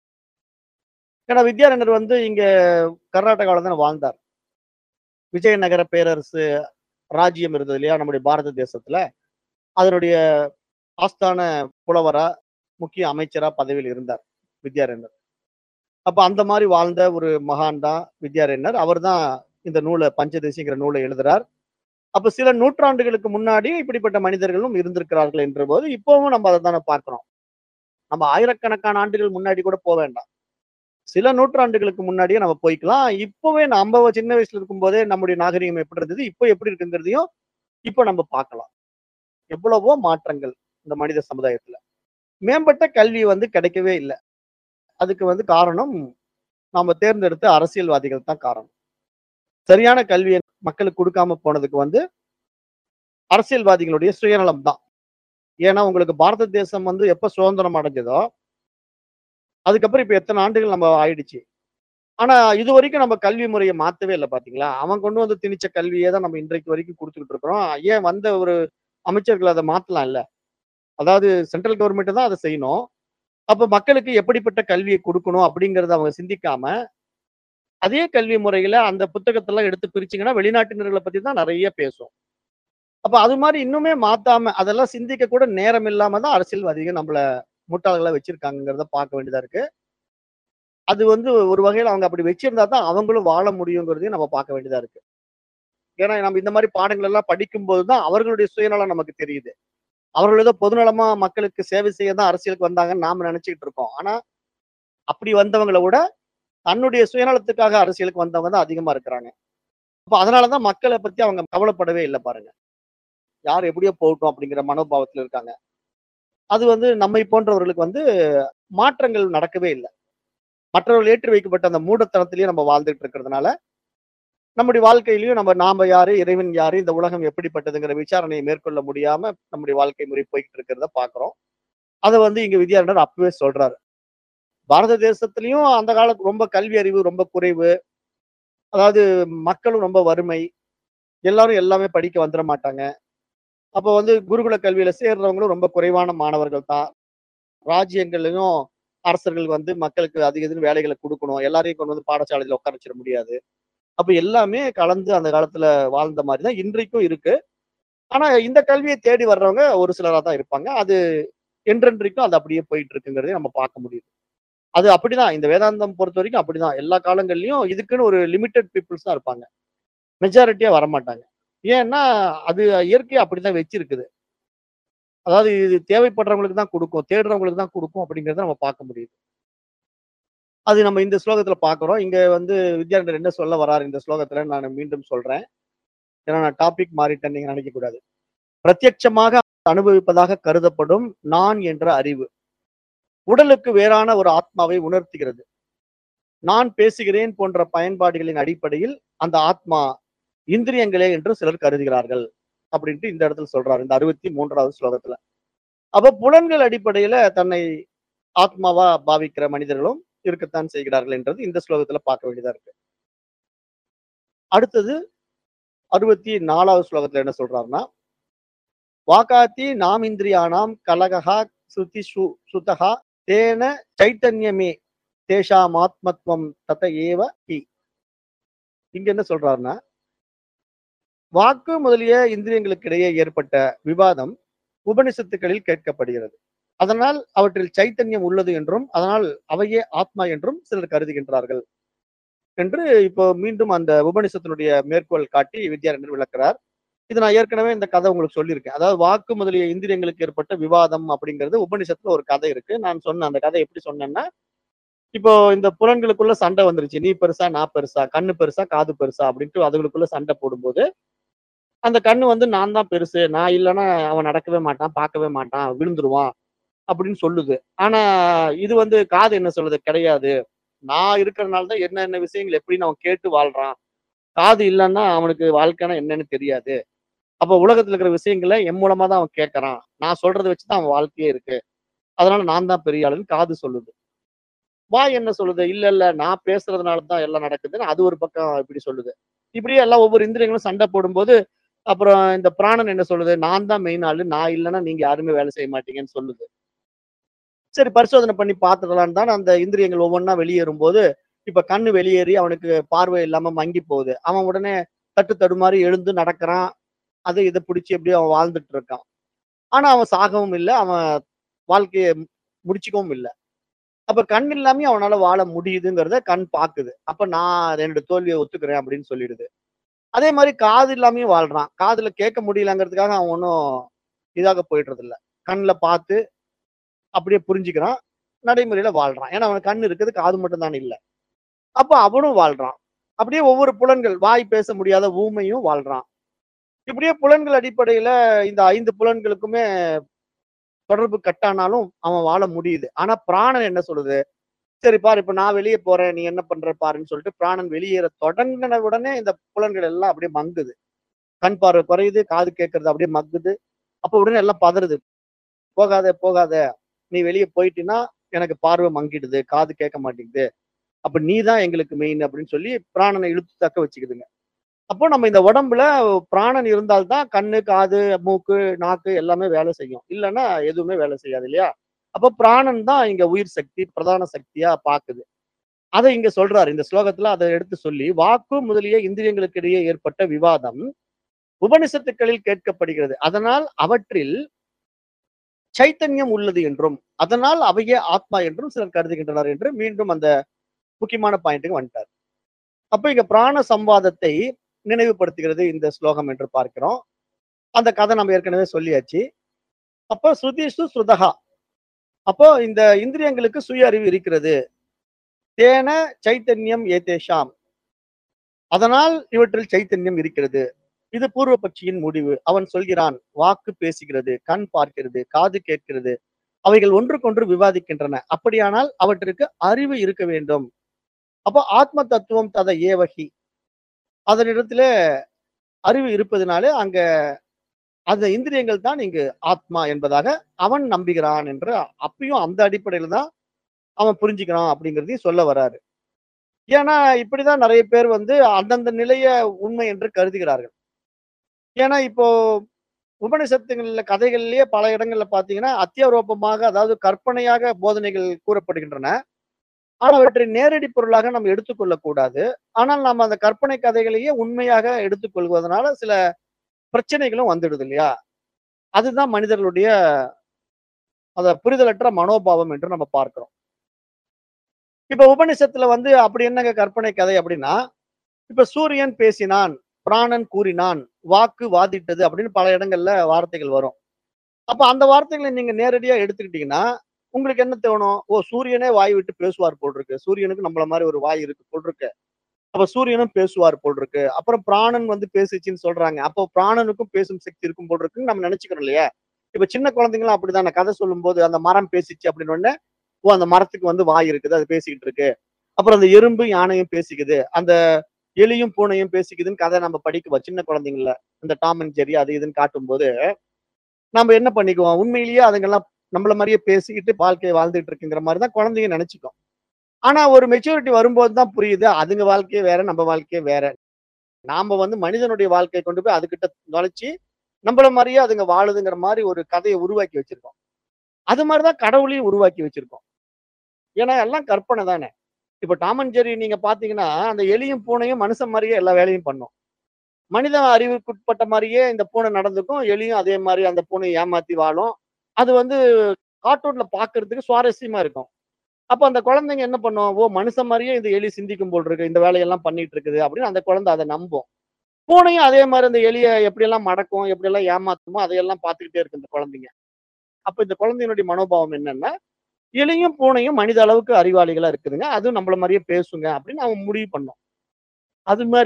ஏன்னா வித்யாரண்யர் வந்து இங்க கர்நாடகாவில தான் வாழ்ந்தார் விஜயநகர பேரரசு ராஜ்யம் இருந்தது இல்லையா நம்முடைய பாரத தேசத்துல அதனுடைய ஆஸ்தான புலவரா முக்கிய அமைச்சரா பதவியில் இருந்தார் வித்யாரண்யர் அப்ப அந்த மாதிரி வாழ்ந்த ஒரு மகான் தான் வித்யாரண்யர் அவர் தான் இந்த நூலை பஞ்சதேசிங்கிற நூலை எழுதுறார் அப்ப சில நூற்றாண்டுகளுக்கு முன்னாடி இப்படிப்பட்ட மனிதர்களும் இருந்திருக்கிறார்கள் என்ற போது இப்பவும் நம்ம அதை தானே பார்க்கிறோம் நம்ம ஆயிரக்கணக்கான ஆண்டுகள் முன்னாடி கூட போக வேண்டாம் சில நூற்றாண்டுகளுக்கு முன்னாடியே நம்ம போய்க்கலாம் இப்பவே நம்ம சின்ன வயசுல இருக்கும் போதே நம்முடைய நாகரிகம் எப்படி இருந்தது இப்போ எப்படி இருக்குங்கிறதையும் இப்போ நம்ம பார்க்கலாம் எவ்வளவோ மாற்றங்கள் இந்த மனித சமுதாயத்துல மேம்பட்ட கல்வி வந்து கிடைக்கவே இல்லை அதுக்கு வந்து காரணம் நாம தேர்ந்தெடுத்த அரசியல்வாதிகள் தான் காரணம் சரியான கல்வியை மக்களுக்கு கொடுக்காம போனதுக்கு வந்து அரசியல்வாதிகளுடைய சுயநலம் தான் ஏன்னா உங்களுக்கு பாரத தேசம் வந்து எப்ப சுதந்திரம் அடைஞ்சதோ அதுக்கப்புறம் இப்ப எத்தனை ஆண்டுகள் நம்ம ஆயிடுச்சு ஆனா இது வரைக்கும் நம்ம கல்வி முறையை மாத்தவே இல்லை பாத்தீங்களா அவன் கொண்டு வந்து திணிச்ச கல்வியே தான் நம்ம இன்றைக்கு வரைக்கும் கொடுத்துக்கிட்டு இருக்கிறோம் ஏன் வந்த ஒரு அமைச்சர்கள் அதை மாத்தலாம் இல்ல அதாவது சென்ட்ரல் கவர்மெண்ட் தான் அதை செய்யணும் அப்ப மக்களுக்கு எப்படிப்பட்ட கல்வியை கொடுக்கணும் அப்படிங்கறத அவங்க சிந்திக்காம அதே கல்வி முறையில அந்த புத்தகத்தெல்லாம் எடுத்து பிரிச்சீங்கன்னா வெளிநாட்டினர்களை பத்தி தான் நிறைய பேசும் அப்ப அது மாதிரி இன்னுமே மாத்தாம அதெல்லாம் சிந்திக்க கூட நேரம் இல்லாம தான் அரசியல்வாதிகள் நம்மள முட்டாள்களா வச்சிருக்காங்கிறத பார்க்க வேண்டியதா இருக்கு அது வந்து ஒரு வகையில அவங்க அப்படி வச்சிருந்தா தான் அவங்களும் வாழ முடியுங்கிறதையும் நம்ம பார்க்க வேண்டியதா இருக்கு ஏன்னா நம்ம இந்த மாதிரி பாடங்கள் எல்லாம் படிக்கும்போது தான் அவர்களுடைய சுயநலம் நமக்கு தெரியுது அவர்கள் ஏதோ பொதுநலமா மக்களுக்கு சேவை செய்ய தான் அரசியலுக்கு வந்தாங்கன்னு நாம நினைச்சுக்கிட்டு இருக்கோம் ஆனா அப்படி வந்தவங்களை விட தன்னுடைய சுயநலத்துக்காக அரசியலுக்கு வந்தவங்க தான் அதிகமா இருக்கிறாங்க அப்ப அதனாலதான் மக்களை பத்தி அவங்க கவலைப்படவே இல்லை பாருங்க யார் எப்படியோ போகட்டும் அப்படிங்கிற மனோபாவத்துல இருக்காங்க அது வந்து நம்மை போன்றவர்களுக்கு வந்து மாற்றங்கள் நடக்கவே இல்லை மற்றவர்கள் ஏற்றி வைக்கப்பட்ட அந்த மூடத்தனத்திலேயே நம்ம வாழ்ந்துட்டு இருக்கிறதுனால நம்முடைய வாழ்க்கையிலையும் நம்ம நாம யாரு இறைவன் யாரு இந்த உலகம் எப்படிப்பட்டதுங்கிற விசாரணையை மேற்கொள்ள முடியாம நம்முடைய வாழ்க்கை முறை போய்கிட்டு இருக்கிறத பாக்குறோம் அதை வந்து இங்க வித்யாரண்யர் அப்பவே சொல்றாரு பாரத தேசத்திலையும் அந்த காலத்து ரொம்ப கல்வி அறிவு ரொம்ப குறைவு அதாவது மக்களும் ரொம்ப வறுமை எல்லாரும் எல்லாமே படிக்க வந்துட மாட்டாங்க அப்போ வந்து குருகுல கல்வியில சேர்றவங்களும் ரொம்ப குறைவான மாணவர்கள் தான் ராஜ்யங்கள்லயும் அரசர்கள் வந்து மக்களுக்கு அதிக இதுன்னு வேலைகளை கொடுக்கணும் எல்லாரையும் கொண்டு வந்து பாடசாலையில உட்கார வச்சிட முடியாது அப்ப எல்லாமே கலந்து அந்த காலத்துல வாழ்ந்த மாதிரி தான் இன்றைக்கும் இருக்கு ஆனா இந்த கல்வியை தேடி வர்றவங்க ஒரு சிலரா தான் இருப்பாங்க அது என்றென்றைக்கும் அது அப்படியே போயிட்டு இருக்குங்கிறதையும் நம்ம பார்க்க முடியுது அது அப்படிதான் இந்த வேதாந்தம் பொறுத்த வரைக்கும் அப்படிதான் எல்லா காலங்கள்லயும் இதுக்குன்னு ஒரு லிமிட்டட் பீப்புள்ஸ் தான் இருப்பாங்க மெஜாரிட்டியா வரமாட்டாங்க ஏன்னா அது இயற்கை அப்படிதான் வச்சிருக்குது அதாவது இது தேவைப்படுறவங்களுக்கு தான் கொடுக்கும் தேடுறவங்களுக்கு தான் கொடுக்கும் அப்படிங்கறத நம்ம பார்க்க முடியுது அது நம்ம இந்த ஸ்லோகத்துல பார்க்கிறோம் இங்க வந்து வித்யாரண்யர் என்ன சொல்ல வராரு இந்த ஸ்லோகத்துல நான் மீண்டும் சொல்றேன் ஏன்னா நான் டாபிக் மாறிட்டேன் நீங்க நினைக்க கூடாது பிரத்யட்சமாக அனுபவிப்பதாக கருதப்படும் நான் என்ற அறிவு உடலுக்கு வேறான ஒரு ஆத்மாவை உணர்த்துகிறது நான் பேசுகிறேன் போன்ற பயன்பாடுகளின் அடிப்படையில் அந்த ஆத்மா இந்திரியங்களே என்று சிலர் கருதுகிறார்கள் அப்படின்ட்டு இந்த இடத்துல சொல்றாரு இந்த அறுபத்தி மூன்றாவது ஸ்லோகத்துல அப்ப புலன்கள் அடிப்படையில தன்னை ஆத்மாவா பாவிக்கிற மனிதர்களும் இருக்கத்தான் செய்கிறார்கள் என்றது இந்த ஸ்லோகத்துல பார்க்க வேண்டியதா இருக்கு அடுத்தது அறுபத்தி நாலாவது ஸ்லோகத்துல என்ன சொல்றாருன்னா வாக்காத்தி நாம் இந்திரியானாம் கலகா ஸ்ருதி சு சுதகா தேன சைத்தன்யமே தேஷாம் ஆத்மத்வம் தத ஏவ ஹி இங்க என்ன சொல்றாருன்னா வாக்கு முதலிய இந்திரியங்களுக்கு இடையே ஏற்பட்ட விவாதம் உபனிஷத்துக்களில் கேட்கப்படுகிறது அதனால் அவற்றில் சைத்தன்யம் உள்ளது என்றும் அதனால் அவையே ஆத்மா என்றும் சிலர் கருதுகின்றார்கள் என்று இப்போ மீண்டும் அந்த உபனிஷத்தினுடைய மேற்கோள் காட்டி வித்யாரண்யர் விளக்குறார் இது நான் ஏற்கனவே இந்த கதை உங்களுக்கு சொல்லியிருக்கேன் அதாவது வாக்கு முதலிய இந்திரியங்களுக்கு ஏற்பட்ட விவாதம் அப்படிங்கிறது உபனிஷத்துல ஒரு கதை இருக்கு நான் சொன்ன அந்த கதை எப்படி சொன்னேன்னா இப்போ இந்த புலன்களுக்குள்ள சண்டை வந்துருச்சு நீ பெருசா நான் பெருசா கண்ணு பெருசா காது பெருசா அப்படின்ட்டு அதுகளுக்குள்ள சண்டை போடும்போது அந்த கண்ணு வந்து நான் தான் பெருசு நான் இல்லைன்னா அவன் நடக்கவே மாட்டான் பார்க்கவே மாட்டான் விழுந்துருவான் அப்படின்னு சொல்லுது ஆனா இது வந்து காது என்ன சொல்லுது கிடையாது நான் இருக்கிறனால தான் என்னென்ன விஷயங்கள் எப்படின்னு அவன் கேட்டு வாழ்றான் காது இல்லைன்னா அவனுக்கு வாழ்க்கைனா என்னன்னு தெரியாது அப்ப உலகத்துல இருக்கிற விஷயங்களை என் மூலமா தான் அவன் கேட்கறான் நான் சொல்றதை வச்சுதான் அவன் வாழ்க்கையே இருக்கு அதனால நான் தான் பெரிய ஆளுன்னு காது சொல்லுது வாய் என்ன சொல்லுது இல்ல இல்ல நான் பேசுறதுனால தான் எல்லாம் நடக்குதுன்னு அது ஒரு பக்கம் இப்படி சொல்லுது இப்படியே எல்லாம் ஒவ்வொரு இந்திரியங்களும் சண்டை போடும்போது அப்புறம் இந்த பிராணன் என்ன சொல்லுது நான் தான் மெயின் ஆளு நான் இல்லைன்னா நீங்க யாருமே வேலை செய்ய மாட்டீங்கன்னு சொல்லுது சரி பரிசோதனை பண்ணி பார்த்துடலான்னு தான் அந்த இந்திரியங்கள் ஒவ்வொன்றா வெளியேறும் போது இப்ப கண்ணு வெளியேறி அவனுக்கு பார்வை இல்லாம மங்கி போகுது அவன் உடனே தட்டு தடுமாறி எழுந்து நடக்கிறான் அதை இதை பிடிச்சி எப்படியோ அவன் வாழ்ந்துட்டு இருக்கான் ஆனா அவன் சாகவும் இல்ல அவன் வாழ்க்கைய முடிச்சுக்கவும் இல்ல அப்ப கண் இல்லாமயே அவனால வாழ முடியுதுங்கிறத கண் பாக்குது அப்ப நான் என்னோட தோல்வியை ஒத்துக்கிறேன் அப்படின்னு சொல்லிடுது அதே மாதிரி காது இல்லாமயும் வாழ்றான் காதுல கேட்க முடியலங்கிறதுக்காக அவன் ஒன்றும் இதாக போயிடுறது இல்ல கண்ணில் பார்த்து அப்படியே புரிஞ்சுக்கிறான் நடைமுறையில வாழ்றான் ஏன்னா அவன் கண் இருக்குது காது மட்டும் தான் இல்லை அப்ப அவனும் வாழ்றான் அப்படியே ஒவ்வொரு புலன்கள் வாய் பேச முடியாத ஊமையும் வாழ்றான் இப்படியே புலன்கள் அடிப்படையில இந்த ஐந்து புலன்களுக்குமே தொடர்பு கட்டானாலும் அவன் வாழ முடியுது ஆனா பிராணன் என்ன சொல்லுது சரி பாரு இப்ப நான் வெளியே போறேன் நீ என்ன பண்ற பாருன்னு சொல்லிட்டு பிராணன் வெளியேற தொடங்கின உடனே இந்த புலன்கள் எல்லாம் அப்படியே மங்குது கண் பார்வை குறையுது காது கேட்கறது அப்படியே மங்குது அப்ப உடனே எல்லாம் பதறுது போகாத போகாத நீ வெளியே போயிட்டீன்னா எனக்கு பார்வை மங்கிடுது காது கேட்க மாட்டேங்குது அப்ப நீ தான் எங்களுக்கு மெயின் அப்படின்னு சொல்லி பிராணனை இழுத்து தக்க வச்சுக்குதுங்க அப்போ நம்ம இந்த உடம்புல பிராணன் இருந்தால்தான் கண்ணு காது மூக்கு நாக்கு எல்லாமே வேலை செய்யும் இல்லைன்னா எதுவுமே வேலை செய்யாது இல்லையா அப்போ பிராணன் தான் இங்க உயிர் சக்தி பிரதான சக்தியா பாக்குது அதை இங்க சொல்றாரு இந்த ஸ்லோகத்துல அதை எடுத்து சொல்லி வாக்கு முதலிய இந்திரியங்களுக்கு இடையே ஏற்பட்ட விவாதம் உபனிஷத்துக்களில் கேட்கப்படுகிறது அதனால் அவற்றில் சைத்தன்யம் உள்ளது என்றும் அதனால் அவையே ஆத்மா என்றும் சிலர் கருதுகின்றனர் என்று மீண்டும் அந்த முக்கியமான பாயிண்ட்டுக்கு வந்துட்டார் அப்ப இங்க பிராண சம்வாதத்தை நினைவுபடுத்துகிறது இந்த ஸ்லோகம் என்று பார்க்கிறோம் அந்த கதை நம்ம ஏற்கனவே சொல்லியாச்சு அப்போ ஸ்ருதிஷு ஸ்ருதகா அப்போ இந்த இந்திரியங்களுக்கு சுய அறிவு இருக்கிறது தேன சைத்தன்யம் ஏதேஷாம் அதனால் இவற்றில் சைத்தன்யம் இருக்கிறது இது பூர்வ பட்சியின் முடிவு அவன் சொல்கிறான் வாக்கு பேசுகிறது கண் பார்க்கிறது காது கேட்கிறது அவைகள் ஒன்றுக்கொன்று விவாதிக்கின்றன அப்படியானால் அவற்றிற்கு அறிவு இருக்க வேண்டும் அப்போ ஆத்ம தத்துவம் தத ஏவகி அதனிடத்துல அறிவு இருப்பதனாலே அங்க அந்த இந்திரியங்கள் தான் இங்கு ஆத்மா என்பதாக அவன் நம்புகிறான் என்று அப்பயும் அந்த அடிப்படையில தான் அவன் புரிஞ்சுக்கிறான் அப்படிங்கிறதையும் சொல்ல வராரு ஏன்னா இப்படிதான் நிறைய பேர் வந்து அந்தந்த நிலைய உண்மை என்று கருதுகிறார்கள் ஏன்னா இப்போ உபனிஷத்துகள்ல கதைகள்லயே பல இடங்கள்ல பாத்தீங்கன்னா அத்தியாரோபமாக அதாவது கற்பனையாக போதனைகள் கூறப்படுகின்றன ஆனால் அவற்றை நேரடி பொருளாக நம்ம எடுத்துக்கொள்ளக் கூடாது ஆனால் நம்ம அந்த கற்பனை கதைகளையே உண்மையாக எடுத்துக்கொள்வதனால சில பிரச்சனைகளும் வந்துடுது இல்லையா அதுதான் மனிதர்களுடைய அத புரிதலற்ற மனோபாவம் என்று நம்ம பார்க்கிறோம் இப்ப உபனிஷத்துல வந்து அப்படி என்னங்க கற்பனை கதை அப்படின்னா இப்ப சூரியன் பேசினான் பிராணன் கூறினான் வாக்கு வாதிட்டது அப்படின்னு பல இடங்கள்ல வார்த்தைகள் வரும் அப்ப அந்த வார்த்தைகளை நீங்க நேரடியா எடுத்துக்கிட்டீங்கன்னா உங்களுக்கு என்ன தோணும் ஓ சூரியனே வாய் விட்டு பேசுவார் போல் இருக்கு சூரியனுக்கு நம்மள மாதிரி ஒரு வாய் இருக்கு போல் இருக்கு அப்ப சூரியனும் பேசுவார் போல் இருக்கு அப்புறம் பிராணன் வந்து பேசுச்சுன்னு சொல்றாங்க அப்போ பிராணனுக்கும் பேசும் சக்தி இருக்கும் போல் இருக்குன்னு நம்ம நினைச்சுக்கிறோம் இல்லையா இப்ப சின்ன குழந்தைங்களும் அப்படிதான் நான் கதை சொல்லும் போது அந்த மரம் பேசிச்சு அப்படின்னு உடனே ஓ அந்த மரத்துக்கு வந்து வாய் இருக்குது அது பேசிக்கிட்டு இருக்கு அப்புறம் அந்த எறும்பு யானையும் பேசிக்குது அந்த எலியும் பூனையும் பேசிக்குதுன்னு கதை நம்ம படிக்குவோம் சின்ன குழந்தைங்கள இந்த டாம் அண்ட் ஜெரி அது இதுன்னு காட்டும்போது நம்ம என்ன பண்ணிக்குவோம் உண்மையிலேயே அதுங்கெல்லாம் நம்மள மாதிரியே பேசிக்கிட்டு வாழ்க்கையை வாழ்ந்துட்டு இருக்குங்கிற மாதிரி தான் குழந்தைங்க நினைச்சுக்கும் ஆனா ஒரு மெச்சூரிட்டி வரும்போது தான் புரியுது அதுங்க வாழ்க்கையே வேற நம்ம வாழ்க்கையே வேற நாம வந்து மனிதனுடைய வாழ்க்கையை கொண்டு போய் அதுகிட்ட நுழைச்சி நம்மள மாதிரியே அதுங்க வாழுதுங்கிற மாதிரி ஒரு கதையை உருவாக்கி வச்சிருக்கோம் அது மாதிரிதான் கடவுளையும் உருவாக்கி வச்சிருக்கோம் ஏன்னா எல்லாம் கற்பனை தானே இப்ப டாமன் ஜெரி நீங்க பாத்தீங்கன்னா அந்த எலியும் பூனையும் மனுஷன் மாதிரியே எல்லா வேலையும் பண்ணும் மனித அறிவுக்குட்பட்ட மாதிரியே இந்த பூனை நடந்துக்கும் எலியும் அதே மாதிரி அந்த பூனையை ஏமாத்தி வாழும் அது வந்து கார்ட்டூன்ல பாக்குறதுக்கு சுவாரஸ்யமா இருக்கும் அப்ப அந்த குழந்தைங்க என்ன பண்ணும் ஓ மனுஷன் மாதிரியே இந்த எலி சிந்திக்கும் போல் இருக்கு இந்த வேலையெல்லாம் பண்ணிட்டு இருக்குது அப்படின்னு அந்த குழந்தை அதை நம்பும் பூனையும் அதே மாதிரி இந்த எலியை எப்படியெல்லாம் மடக்கும் எப்படியெல்லாம் ஏமாத்துமோ அதையெல்லாம் பார்த்துக்கிட்டே இருக்கு இந்த குழந்தைங்க அப்ப இந்த குழந்தையினுடைய மனோபாவம் என்னன்னா எலியும் பூனையும் மனித அளவுக்கு அறிவாளிகளா இருக்குதுங்க அதுவும் நம்மள மாதிரியே பேசுங்க அப்படின்னு அவன் முடிவு பண்ணோம் அது மாதிரி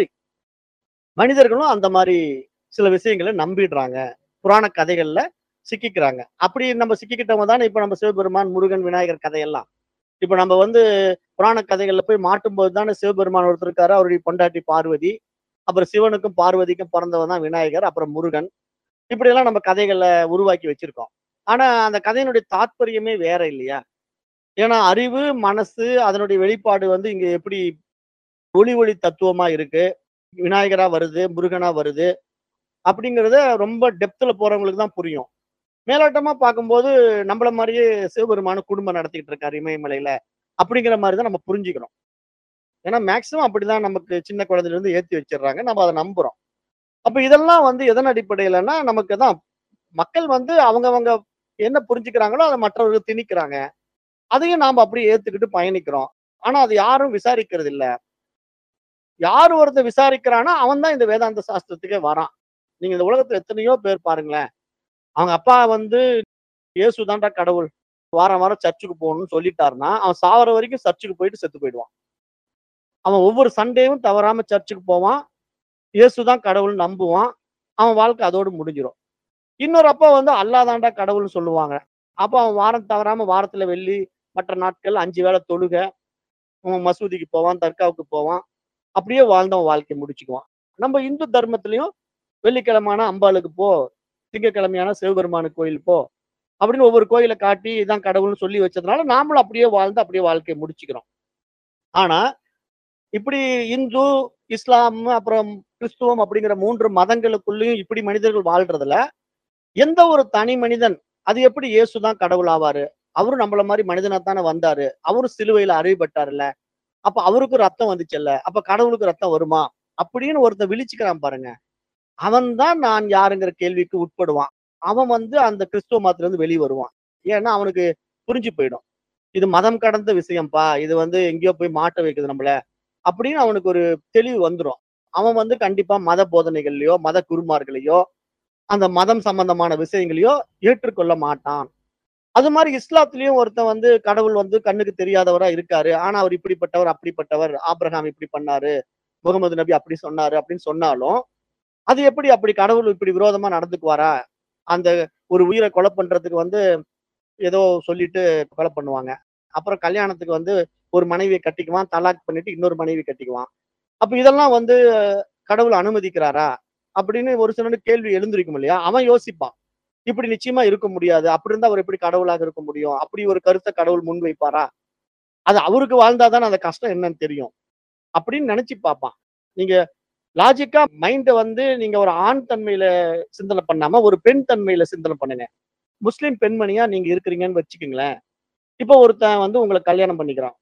மனிதர்களும் அந்த மாதிரி சில விஷயங்களை நம்பிடுறாங்க புராண கதைகள்ல சிக்கிக்கிறாங்க அப்படி நம்ம சிக்கிக்கிட்டவங்க தானே இப்ப நம்ம சிவபெருமான் முருகன் விநாயகர் கதையெல்லாம் இப்ப நம்ம வந்து புராண கதைகள்ல போய் மாட்டும் போது தானே சிவபெருமான் ஒருத்தர் இருக்காரு அவருடைய பொண்டாட்டி பார்வதி அப்புறம் சிவனுக்கும் பார்வதிக்கும் பிறந்தவன் தான் விநாயகர் அப்புறம் முருகன் இப்படி எல்லாம் நம்ம கதைகளை உருவாக்கி வச்சிருக்கோம் ஆனா அந்த கதையினுடைய தாத்பரியமே வேற இல்லையா ஏன்னா அறிவு மனசு அதனுடைய வெளிப்பாடு வந்து இங்க எப்படி ஒளி ஒளி தத்துவமா இருக்கு விநாயகரா வருது முருகனா வருது அப்படிங்கறத ரொம்ப டெப்த்ல போறவங்களுக்கு தான் புரியும் மேலோட்டமா பார்க்கும்போது நம்மள மாதிரியே சிவபெருமான குடும்பம் நடத்திக்கிட்டு இருக்காரு இமயமலையில அப்படிங்கிற மாதிரி தான் நம்ம புரிஞ்சுக்கிறோம் ஏன்னா மேக்சிமம் அப்படிதான் நமக்கு சின்ன குழந்தையில இருந்து ஏத்தி வச்சிடுறாங்க நம்ம அதை நம்புறோம் அப்ப இதெல்லாம் வந்து எதன் அடிப்படையிலன்னா நமக்கு தான் மக்கள் வந்து அவங்கவங்க என்ன புரிஞ்சுக்கிறாங்களோ அதை மற்றவர்கள் திணிக்கிறாங்க அதையும் நாம அப்படியே ஏத்துக்கிட்டு பயணிக்கிறோம் ஆனா அது யாரும் விசாரிக்கிறது இல்ல யார் ஒருத்தர் விசாரிக்கிறானோ அவன் தான் இந்த வேதாந்த சாஸ்திரத்துக்கே வரான் நீங்க இந்த உலகத்துல எத்தனையோ பேர் பாருங்களேன் அவங்க அப்பா வந்து இயேசு தான்டா கடவுள் வாரம் வாரம் சர்ச்சுக்கு போகணும்னு சொல்லிட்டாருன்னா அவன் சாவர வரைக்கும் சர்ச்சுக்கு போயிட்டு செத்து போயிடுவான் அவன் ஒவ்வொரு சண்டேவும் தவறாம சர்ச்சுக்கு போவான் இயேசு தான் கடவுள் நம்புவான் அவன் வாழ்க்கை அதோடு முடிஞ்சிடும் இன்னொரு அப்பா வந்து அல்லாதாண்டா கடவுள்னு சொல்லுவாங்க அப்ப அவன் வாரம் தவறாம வாரத்துல வெள்ளி மற்ற நாட்கள் அஞ்சு வேளை தொழுக அவன் மசூதிக்கு போவான் தர்காவுக்கு போவான் அப்படியே வாழ்ந்தவன் வாழ்க்கையை முடிச்சுக்குவான் நம்ம இந்து தர்மத்திலையும் வெள்ளிக்கிழமையான அம்பாளுக்கு போ திங்கக்கிழமையான சிவபெருமானு கோயில் போ அப்படின்னு ஒவ்வொரு கோயிலை காட்டி இதான் கடவுள்னு சொல்லி வச்சதுனால நாமளும் அப்படியே வாழ்ந்து அப்படியே வாழ்க்கையை முடிச்சுக்கிறோம் ஆனா இப்படி இந்து இஸ்லாம் அப்புறம் கிறிஸ்துவம் அப்படிங்கிற மூன்று மதங்களுக்குள்ளேயும் இப்படி மனிதர்கள் வாழ்றதுல எந்த ஒரு தனி மனிதன் அது எப்படி இயேசுதான் கடவுள் ஆவாரு அவரும் நம்மள மாதிரி மனிதனா தானே வந்தாரு அவரும் சிலுவையில அறிவுப்பட்டாருல்ல அப்ப அவருக்கு ரத்தம் வந்துச்சுல்ல அப்ப கடவுளுக்கு ரத்தம் வருமா அப்படின்னு ஒருத்தன் விழிச்சுக்கிறான் பாருங்க அவன் தான் நான் யாருங்கிற கேள்விக்கு உட்படுவான் அவன் வந்து அந்த கிறிஸ்துவ மதத்துல இருந்து வெளியே வருவான் ஏன்னா அவனுக்கு புரிஞ்சு போயிடும் இது மதம் கடந்த விஷயம்ப்பா இது வந்து எங்கேயோ போய் மாட்ட வைக்குது நம்மள அப்படின்னு அவனுக்கு ஒரு தெளிவு வந்துடும் அவன் வந்து கண்டிப்பா மத போதனைகள்லயோ மத குருமார்களையோ அந்த மதம் சம்பந்தமான விஷயங்களையோ ஏற்றுக்கொள்ள மாட்டான் அது மாதிரி இஸ்லாத்திலயும் ஒருத்தன் வந்து கடவுள் வந்து கண்ணுக்கு தெரியாதவரா இருக்காரு ஆனா அவர் இப்படிப்பட்டவர் அப்படிப்பட்டவர் ஆபிரகாம் இப்படி பண்ணாரு முகமது நபி அப்படி சொன்னாரு அப்படின்னு சொன்னாலும் அது எப்படி அப்படி கடவுள் இப்படி விரோதமா நடந்துக்குவாரா அந்த ஒரு உயிரை கொலை பண்றதுக்கு வந்து ஏதோ சொல்லிட்டு கொலை பண்ணுவாங்க அப்புறம் கல்யாணத்துக்கு வந்து ஒரு மனைவியை கட்டிக்குவான் தலாக் பண்ணிட்டு இன்னொரு மனைவி கட்டிக்குவான் அப்ப இதெல்லாம் வந்து கடவுள் அனுமதிக்கிறாரா அப்படின்னு ஒரு சிலனுக்கு கேள்வி எழுந்திருக்கும் இல்லையா அவன் யோசிப்பான் இப்படி நிச்சயமா இருக்க முடியாது அப்படி இருந்தா அவர் எப்படி கடவுளாக இருக்க முடியும் அப்படி ஒரு கருத்தை கடவுள் முன் வைப்பாரா அது அவருக்கு வாழ்ந்தாதான் அந்த கஷ்டம் என்னன்னு தெரியும் அப்படின்னு நினைச்சு பார்ப்பான் நீங்க லாஜிக்கா மைண்ட வந்து நீங்க ஒரு ஆண் தன்மையில சிந்தனை பண்ணாம ஒரு பெண் தன்மையில சிந்தனை பண்ணுங்க முஸ்லிம் பெண்மணியா நீங்க இருக்கிறீங்கன்னு வச்சுக்கோங்களேன் இப்போ ஒருத்தன் வந்து உங்களை கல்யாணம் பண்ணிக்கிறான்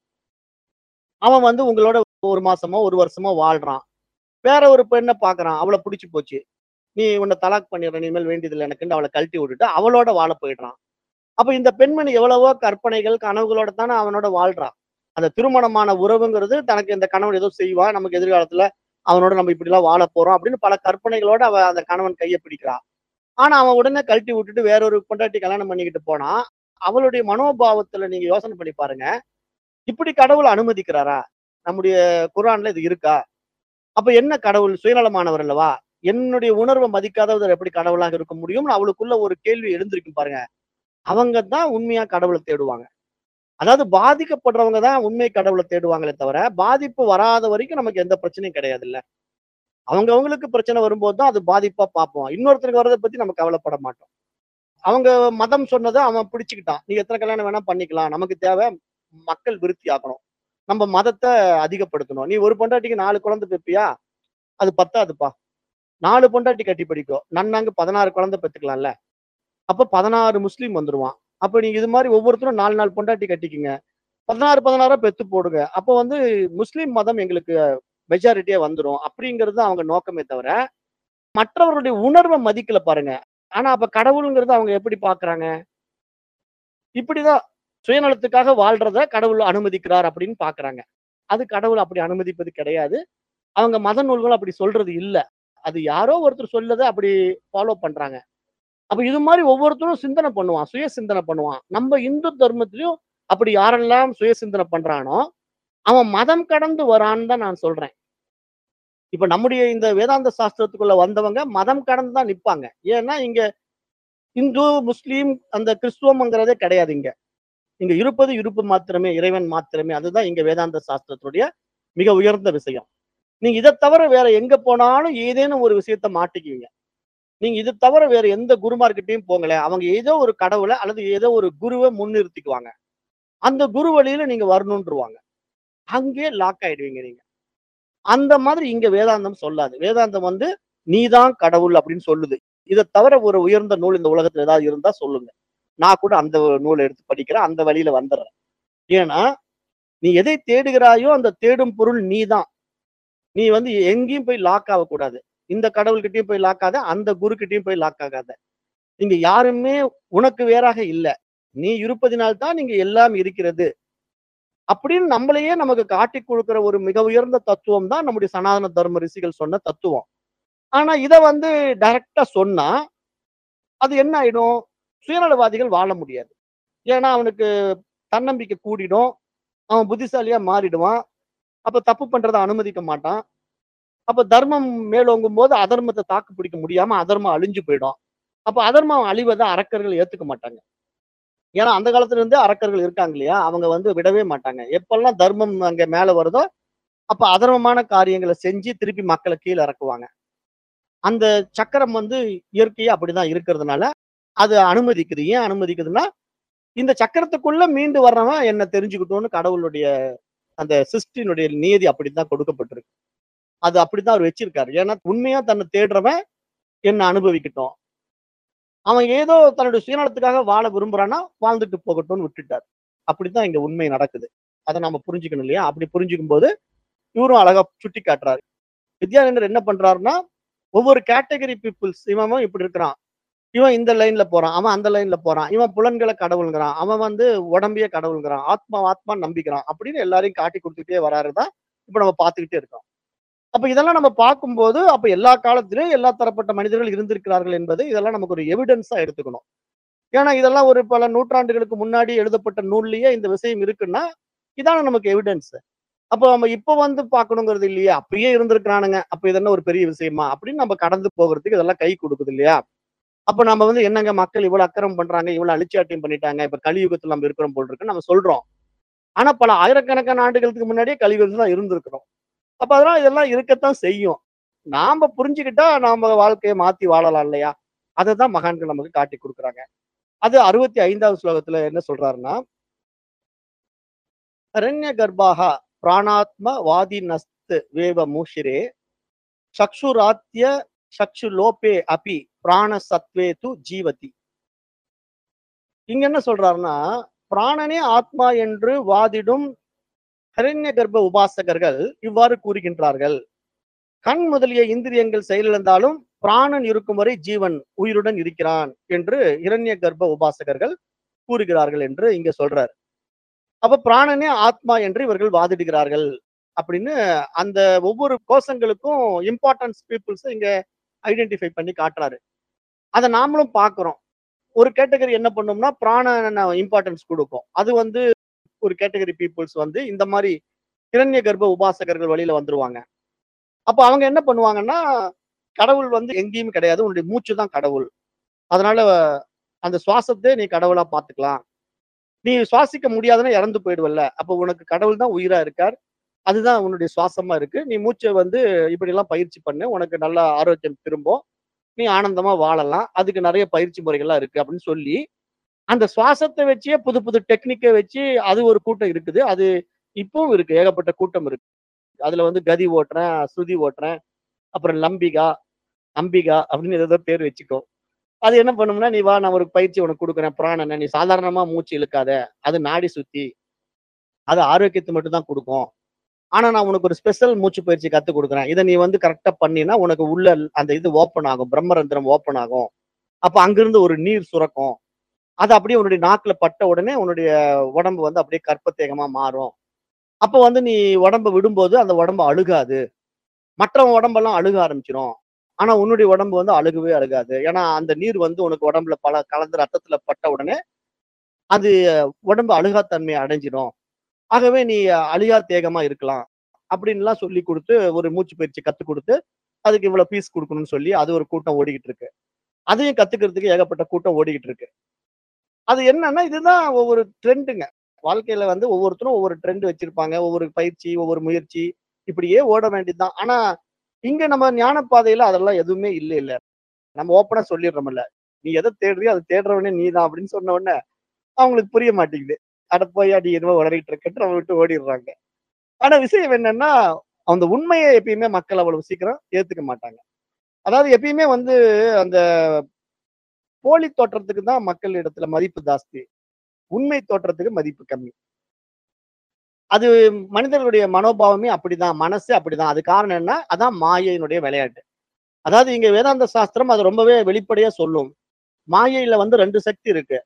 அவன் வந்து உங்களோட ஒரு மாசமோ ஒரு வருஷமோ வாழ்றான் வேற ஒரு பெண்ணை பாக்குறான் அவளை பிடிச்சு போச்சு நீ உன்னை தலாக் பண்ணிடுற இனிமேல் வேண்டியதில்லை எனக்குன்னு அவளை கழட்டி விட்டுட்டு அவளோட வாழ போயிடுறான் அப்ப இந்த பெண்மணி எவ்வளவோ கற்பனைகள் கனவுகளோட தானே அவனோட வாழ்றான் அந்த திருமணமான உறவுங்கிறது தனக்கு இந்த கணவன் ஏதோ செய்வா நமக்கு எதிர்காலத்துல அவனோட நம்ம இப்படி எல்லாம் வாழ போறோம் அப்படின்னு பல கற்பனைகளோட அவ அந்த கணவன் கையை பிடிக்கிறான் ஆனா அவன் உடனே கழட்டி விட்டுட்டு வேற ஒரு பொண்டாட்டி கல்யாணம் பண்ணிக்கிட்டு போனா அவளுடைய மனோபாவத்துல நீங்க யோசனை பண்ணி பாருங்க இப்படி கடவுள் அனுமதிக்கிறாரா நம்முடைய குரான்ல இது இருக்கா அப்ப என்ன கடவுள் சுயநலமானவர் அல்லவா என்னுடைய உணர்வை மதிக்காதவர் எப்படி கடவுளாக இருக்க முடியும்னு அவளுக்குள்ள ஒரு கேள்வி எழுந்திருக்கும் பாருங்க அவங்க தான் உண்மையா கடவுளை தேடுவாங்க அதாவது பாதிக்கப்படுறவங்க தான் உண்மை கடவுளை தேடுவாங்களே தவிர பாதிப்பு வராத வரைக்கும் நமக்கு எந்த பிரச்சனையும் கிடையாது இல்ல அவங்க அவங்களுக்கு பிரச்சனை வரும்போது தான் அது பாதிப்பா பார்ப்போம் இன்னொருத்தருக்கு வர்றதை பத்தி நம்ம கவலைப்பட மாட்டோம் அவங்க மதம் சொன்னதை அவன் பிடிச்சுக்கிட்டான் நீ எத்தனை கல்யாணம் வேணா பண்ணிக்கலாம் நமக்கு தேவை மக்கள் விருத்தி ஆக்கணும் நம்ம மதத்தை அதிகப்படுத்தணும் நீ ஒரு பொண்டாட்டிக்கு நாலு குழந்தை பெப்பியா அது பத்தாதுப்பா நாலு பொண்டாட்டி கட்டி படிக்கும் நன்னாங்க பதினாறு குழந்தை பெத்துக்கலாம்ல அப்ப பதினாறு முஸ்லீம் வந்துருவான் அப்ப நீங்க இது மாதிரி ஒவ்வொருத்தரும் நாலு நாலு பொண்டாட்டி கட்டிக்குங்க பதினாறு பதினாறா பெத்து போடுங்க அப்போ வந்து முஸ்லீம் மதம் எங்களுக்கு மெஜாரிட்டியா வந்துரும் அப்படிங்கிறது அவங்க நோக்கமே தவிர மற்றவர்களுடைய உணர்வை மதிக்கல பாருங்க ஆனா அப்ப கடவுளுங்கிறது அவங்க எப்படி பாக்குறாங்க இப்படிதான் சுயநலத்துக்காக வாழ்றத கடவுள் அனுமதிக்கிறார் அப்படின்னு பாக்குறாங்க அது கடவுள் அப்படி அனுமதிப்பது கிடையாது அவங்க மத நூல்கள் அப்படி சொல்றது இல்ல அது யாரோ ஒருத்தர் சொல்லதை அப்படி ஃபாலோ பண்றாங்க அப்ப இது மாதிரி ஒவ்வொருத்தரும் சிந்தனை பண்ணுவான் சுய சிந்தனை பண்ணுவான் நம்ம இந்து தர்மத்திலயும் அப்படி யாரெல்லாம் சுய சிந்தனை பண்றானோ அவன் மதம் கடந்து வரான்னு தான் நான் சொல்றேன் இப்ப நம்முடைய இந்த வேதாந்த சாஸ்திரத்துக்குள்ள வந்தவங்க மதம் கடந்து தான் நிப்பாங்க ஏன்னா இங்க இந்து முஸ்லீம் அந்த கிறிஸ்துவம்ங்கிறதே கிடையாது இங்க இங்க இருப்பது இருப்பு மாத்திரமே இறைவன் மாத்திரமே அதுதான் இங்க வேதாந்த சாஸ்திரத்துடைய மிக உயர்ந்த விஷயம் நீங்க இதை தவிர வேற எங்க போனாலும் ஏதேனும் ஒரு விஷயத்த மாட்டிக்குவீங்க நீங்க இது தவிர வேற எந்த குருமார்கிட்டயும் போங்களேன் அவங்க ஏதோ ஒரு கடவுளை அல்லது ஏதோ ஒரு குருவை முன்னிறுத்திக்குவாங்க அந்த குரு வழியில நீங்க வரணும்ன்றுவாங்க அங்கேயே லாக் ஆயிடுவீங்க நீங்க அந்த மாதிரி இங்க வேதாந்தம் சொல்லாது வேதாந்தம் வந்து நீதான் கடவுள் அப்படின்னு சொல்லுது இதை தவிர ஒரு உயர்ந்த நூல் இந்த உலகத்துல ஏதாவது இருந்தா சொல்லுங்க நான் கூட அந்த நூலை எடுத்து படிக்கிறேன் அந்த வழியில வந்துடுறேன் ஏன்னா நீ எதை தேடுகிறாயோ அந்த தேடும் பொருள் நீதான் நீ வந்து எங்கேயும் போய் லாக் ஆகக்கூடாது இந்த கடவுள்கிட்டயும் போய் லாக் ஆகாத அந்த குரு கிட்டயும் போய் லாக் ஆகாத இங்க யாருமே உனக்கு வேறாக இல்ல நீ இருப்பதினால் தான் நீங்க எல்லாம் இருக்கிறது அப்படின்னு நம்மளையே நமக்கு காட்டி கொடுக்கிற ஒரு மிக உயர்ந்த தத்துவம் தான் நம்முடைய சனாதன தர்ம ரிஷிகள் சொன்ன தத்துவம் ஆனா இத வந்து டைரக்டா சொன்னா அது என்ன ஆயிடும் சுயநலவாதிகள் வாழ முடியாது ஏன்னா அவனுக்கு தன்னம்பிக்கை கூடிடும் அவன் புத்திசாலியா மாறிடுவான் அப்ப தப்பு பண்றதை அனுமதிக்க மாட்டான் அப்ப தர்மம் மேலோங்கும் போது அதர்மத்தை தாக்கு பிடிக்க முடியாம அதர்மம் அழிஞ்சு போயிடும் அப்ப அதர்மம் அழிவதை அரக்கர்கள் ஏத்துக்க மாட்டாங்க ஏன்னா அந்த காலத்துல இருந்தே அரக்கர்கள் இருக்காங்க இல்லையா அவங்க வந்து விடவே மாட்டாங்க எப்பெல்லாம் தர்மம் அங்க மேல வருதோ அப்ப அதர்மமான காரியங்களை செஞ்சு திருப்பி மக்களை கீழே இறக்குவாங்க அந்த சக்கரம் வந்து இயற்கையா அப்படிதான் இருக்கிறதுனால அது அனுமதிக்குது ஏன் அனுமதிக்குதுன்னா இந்த சக்கரத்துக்குள்ள மீண்டு வர்றவன் என்ன தெரிஞ்சுக்கிட்டோம்னு கடவுளுடைய அந்த சிருஷ்டினுடைய நியதி அப்படித்தான் கொடுக்கப்பட்டிருக்கு அது அப்படித்தான் அவர் வச்சிருக்காரு ஏன்னா உண்மையா தன்னை தேடுறவன் என்ன அனுபவிக்கட்டும் அவன் ஏதோ தன்னுடைய சுயநலத்துக்காக வாழ விரும்புறான்னா வாழ்ந்துட்டு போகட்டும்னு விட்டுட்டார் அப்படித்தான் இங்க உண்மை நடக்குது அதை நாம புரிஞ்சுக்கணும் இல்லையா அப்படி புரிஞ்சுக்கும் போது இவரும் அழகா சுட்டி காட்டுறாரு வித்யானந்தர் என்ன பண்றாருன்னா ஒவ்வொரு கேட்டகரி பீப்புள்ஸ் இவன் இப்படி இருக்கிறான் இவன் இந்த லைன்ல போறான் அவன் அந்த லைன்ல போறான் இவன் புலன்களை கடவுளுங்கிறான் அவன் வந்து உடம்பையே கடவுளுங்கிறான் ஆத்மா ஆத்மா நம்பிக்கிறான் அப்படின்னு எல்லாரையும் காட்டி கொடுத்துட்டே வராருதான் இப்ப நம்ம பார்த்துக்கிட்டே இருக்கோம் அப்ப இதெல்லாம் நம்ம பார்க்கும்போது அப்ப எல்லா காலத்திலும் எல்லா தரப்பட்ட மனிதர்கள் இருந்திருக்கிறார்கள் என்பது இதெல்லாம் நமக்கு ஒரு எவிடன்ஸா எடுத்துக்கணும் ஏன்னா இதெல்லாம் ஒரு பல நூற்றாண்டுகளுக்கு முன்னாடி எழுதப்பட்ட நூல்லயே இந்த விஷயம் இருக்குன்னா இதான நமக்கு எவிடன்ஸ் அப்போ நம்ம இப்ப வந்து பார்க்கணுங்கிறது இல்லையா அப்பயே இருந்திருக்கிறானுங்க அப்ப இதென்ன ஒரு பெரிய விஷயமா அப்படின்னு நம்ம கடந்து போகிறதுக்கு இதெல்லாம் கை கொடுக்குது இல்லையா அப்ப நம்ம வந்து என்னங்க மக்கள் இவ்வளவு அக்கிரம் பண்றாங்க இவ்வளவு அழிச்சாட்டியம் பண்ணிட்டாங்க இப்ப கலியுகத்துல நம்ம இருக்கிறோம் போல் இருக்கு நம்ம சொல்றோம் ஆனா பல ஆயிரக்கணக்கான ஆண்டுகளுக்கு முன்னாடியே கலியுகத்துல தான் இருந்திருக்கிறோம் அப்ப அதெல்லாம் இதெல்லாம் இருக்கத்தான் செய்யும் நாம புரிஞ்சுக்கிட்டா நாம வாழ்க்கையை மாத்தி வாழலாம் இல்லையா அதை தான் மகான்கள் நமக்கு காட்டி கொடுக்குறாங்க அது அறுபத்தி ஐந்தாவது ஸ்லோகத்துல என்ன சொல்றாருன்னா அரண்ய கர்ப்பாக பிராணாத்ம வாதி நஸ்து வேவ மூஷிரே சக்ஷுராத்திய சக்ஷு லோபே அபி பிராண சத்வே து ஜீவதி இங்க என்ன சொல்றாருன்னா பிராணனே ஆத்மா என்று வாதிடும் ஹரண்ய கர்ப்ப உபாசகர்கள் இவ்வாறு கூறுகின்றார்கள் கண் முதலிய இந்திரியங்கள் செயலிழந்தாலும் பிராணன் இருக்கும் வரை ஜீவன் உயிருடன் இருக்கிறான் என்று இரண்ய கர்ப்ப உபாசகர்கள் கூறுகிறார்கள் என்று இங்க சொல்றார் அப்ப பிராணனே ஆத்மா என்று இவர்கள் வாதிடுகிறார்கள் அப்படின்னு அந்த ஒவ்வொரு கோஷங்களுக்கும் இம்பார்ட்டன்ஸ் பீப்புள்ஸ் இங்க ஐடென்டிஃபை பண்ணி காட்டுறாரு அதை நாமளும் பார்க்கிறோம் ஒரு கேட்டகரி என்ன பண்ணோம்னா பிராண இம்பார்ட்டன்ஸ் கொடுக்கும் அது வந்து ஒரு கேட்டகரி பீப்புள்ஸ் வந்து இந்த மாதிரி கிரண்ய கர்ப்ப உபாசகர்கள் வழியில வந்துருவாங்க அப்ப அவங்க என்ன பண்ணுவாங்கன்னா கடவுள் வந்து எங்கேயும் கிடையாது உன்னுடைய மூச்சு தான் கடவுள் அதனால அந்த சுவாசத்தை நீ கடவுளா பார்த்துக்கலாம் நீ சுவாசிக்க முடியாதுன்னா இறந்து போயிடுவல்ல அப்ப உனக்கு கடவுள் தான் உயிரா இருக்கார் அதுதான் உன்னுடைய சுவாசமா இருக்கு நீ மூச்சை வந்து இப்படி எல்லாம் பயிற்சி பண்ணு உனக்கு நல்ல ஆரோக்கியம் திரும்பும் நீ ஆனந்தமா வாழலாம் அதுக்கு நிறைய பயிற்சி முறைகள்லாம் இருக்கு அப்படின்னு சொல்லி அந்த சுவாசத்தை வச்சே புது புது டெக்னிக்கை வச்சு அது ஒரு கூட்டம் இருக்குது அது இப்பவும் இருக்கு ஏகப்பட்ட கூட்டம் இருக்கு அதுல வந்து கதி ஓட்டுறேன் ஸ்ருதி ஓட்டுறேன் அப்புறம் லம்பிகா அம்பிகா அப்படின்னு ஏதோ பேர் வச்சுக்கோ அது என்ன பண்ணும்னா நீ வா நான் ஒரு பயிற்சி உனக்கு கொடுக்குறேன் பிராணனை நீ சாதாரணமா மூச்சு இழுக்காத அது நாடி சுத்தி அது ஆரோக்கியத்தை மட்டும் தான் கொடுக்கும் ஆனா நான் உனக்கு ஒரு ஸ்பெஷல் மூச்சு பயிற்சி கத்து கொடுக்குறேன் இதை நீ வந்து கரெக்டா பண்ணினா உனக்கு உள்ள அந்த இது ஓப்பன் ஆகும் பிரம்மரந்திரம் ஓப்பன் ஆகும் அப்ப அங்கிருந்து ஒரு நீர் சுரக்கும் அது அப்படியே உன்னுடைய நாக்குல பட்ட உடனே உன்னுடைய உடம்பு வந்து அப்படியே கற்பத்தேகமா மாறும் அப்ப வந்து நீ உடம்ப விடும்போது அந்த உடம்பு அழுகாது மற்றவன் உடம்பெல்லாம் அழுக ஆரம்பிச்சிரும் ஆனா உன்னுடைய உடம்பு வந்து அழுகவே அழுகாது ஏன்னா அந்த நீர் வந்து உனக்கு உடம்புல பல கலந்து ரத்தத்துல பட்ட உடனே அது உடம்பு அழுகாத்தன்மையை அடைஞ்சிடும் ஆகவே நீ அழியா தேகமா இருக்கலாம் அப்படின்லாம் சொல்லி கொடுத்து ஒரு மூச்சு பயிற்சி கத்து கொடுத்து அதுக்கு இவ்வளவு பீஸ் கொடுக்கணும்னு சொல்லி அது ஒரு கூட்டம் ஓடிக்கிட்டு இருக்கு அதையும் கத்துக்கிறதுக்கு ஏகப்பட்ட கூட்டம் ஓடிக்கிட்டு இருக்கு அது என்னன்னா இதுதான் ஒவ்வொரு ட்ரெண்டுங்க வாழ்க்கையில வந்து ஒவ்வொருத்தரும் ஒவ்வொரு ட்ரெண்ட் வச்சிருப்பாங்க ஒவ்வொரு பயிற்சி ஒவ்வொரு முயற்சி இப்படியே ஓட வேண்டியதுதான் ஆனா இங்க நம்ம ஞான பாதையில அதெல்லாம் எதுவுமே இல்ல இல்ல நம்ம ஓப்பனா சொல்லிடுறோம்ல நீ எதை தேடுறியோ அதை தேடுறவனே நீ தான் அப்படின்னு சொன்ன உடனே அவங்களுக்கு புரிய மாட்டேங்குது அட போய் அடி என்னவோ உளறிட்டு இருக்கட்டு நம்ம விட்டு ஓடிடுறாங்க ஆனா விஷயம் என்னன்னா அந்த உண்மையை எப்பயுமே மக்கள் அவ்வளவு சீக்கிரம் ஏத்துக்க மாட்டாங்க அதாவது எப்பயுமே வந்து அந்த போலி தோற்றத்துக்கு தான் மக்கள் இடத்துல மதிப்பு ஜாஸ்தி உண்மை தோற்றத்துக்கு மதிப்பு கம்மி அது மனிதர்களுடைய மனோபாவமே அப்படிதான் மனசு அப்படிதான் அது காரணம் என்ன அதான் மாயையினுடைய விளையாட்டு அதாவது இங்க வேதாந்த சாஸ்திரம் அது ரொம்பவே வெளிப்படையா சொல்லும் மாயையில வந்து ரெண்டு சக்தி இருக்கு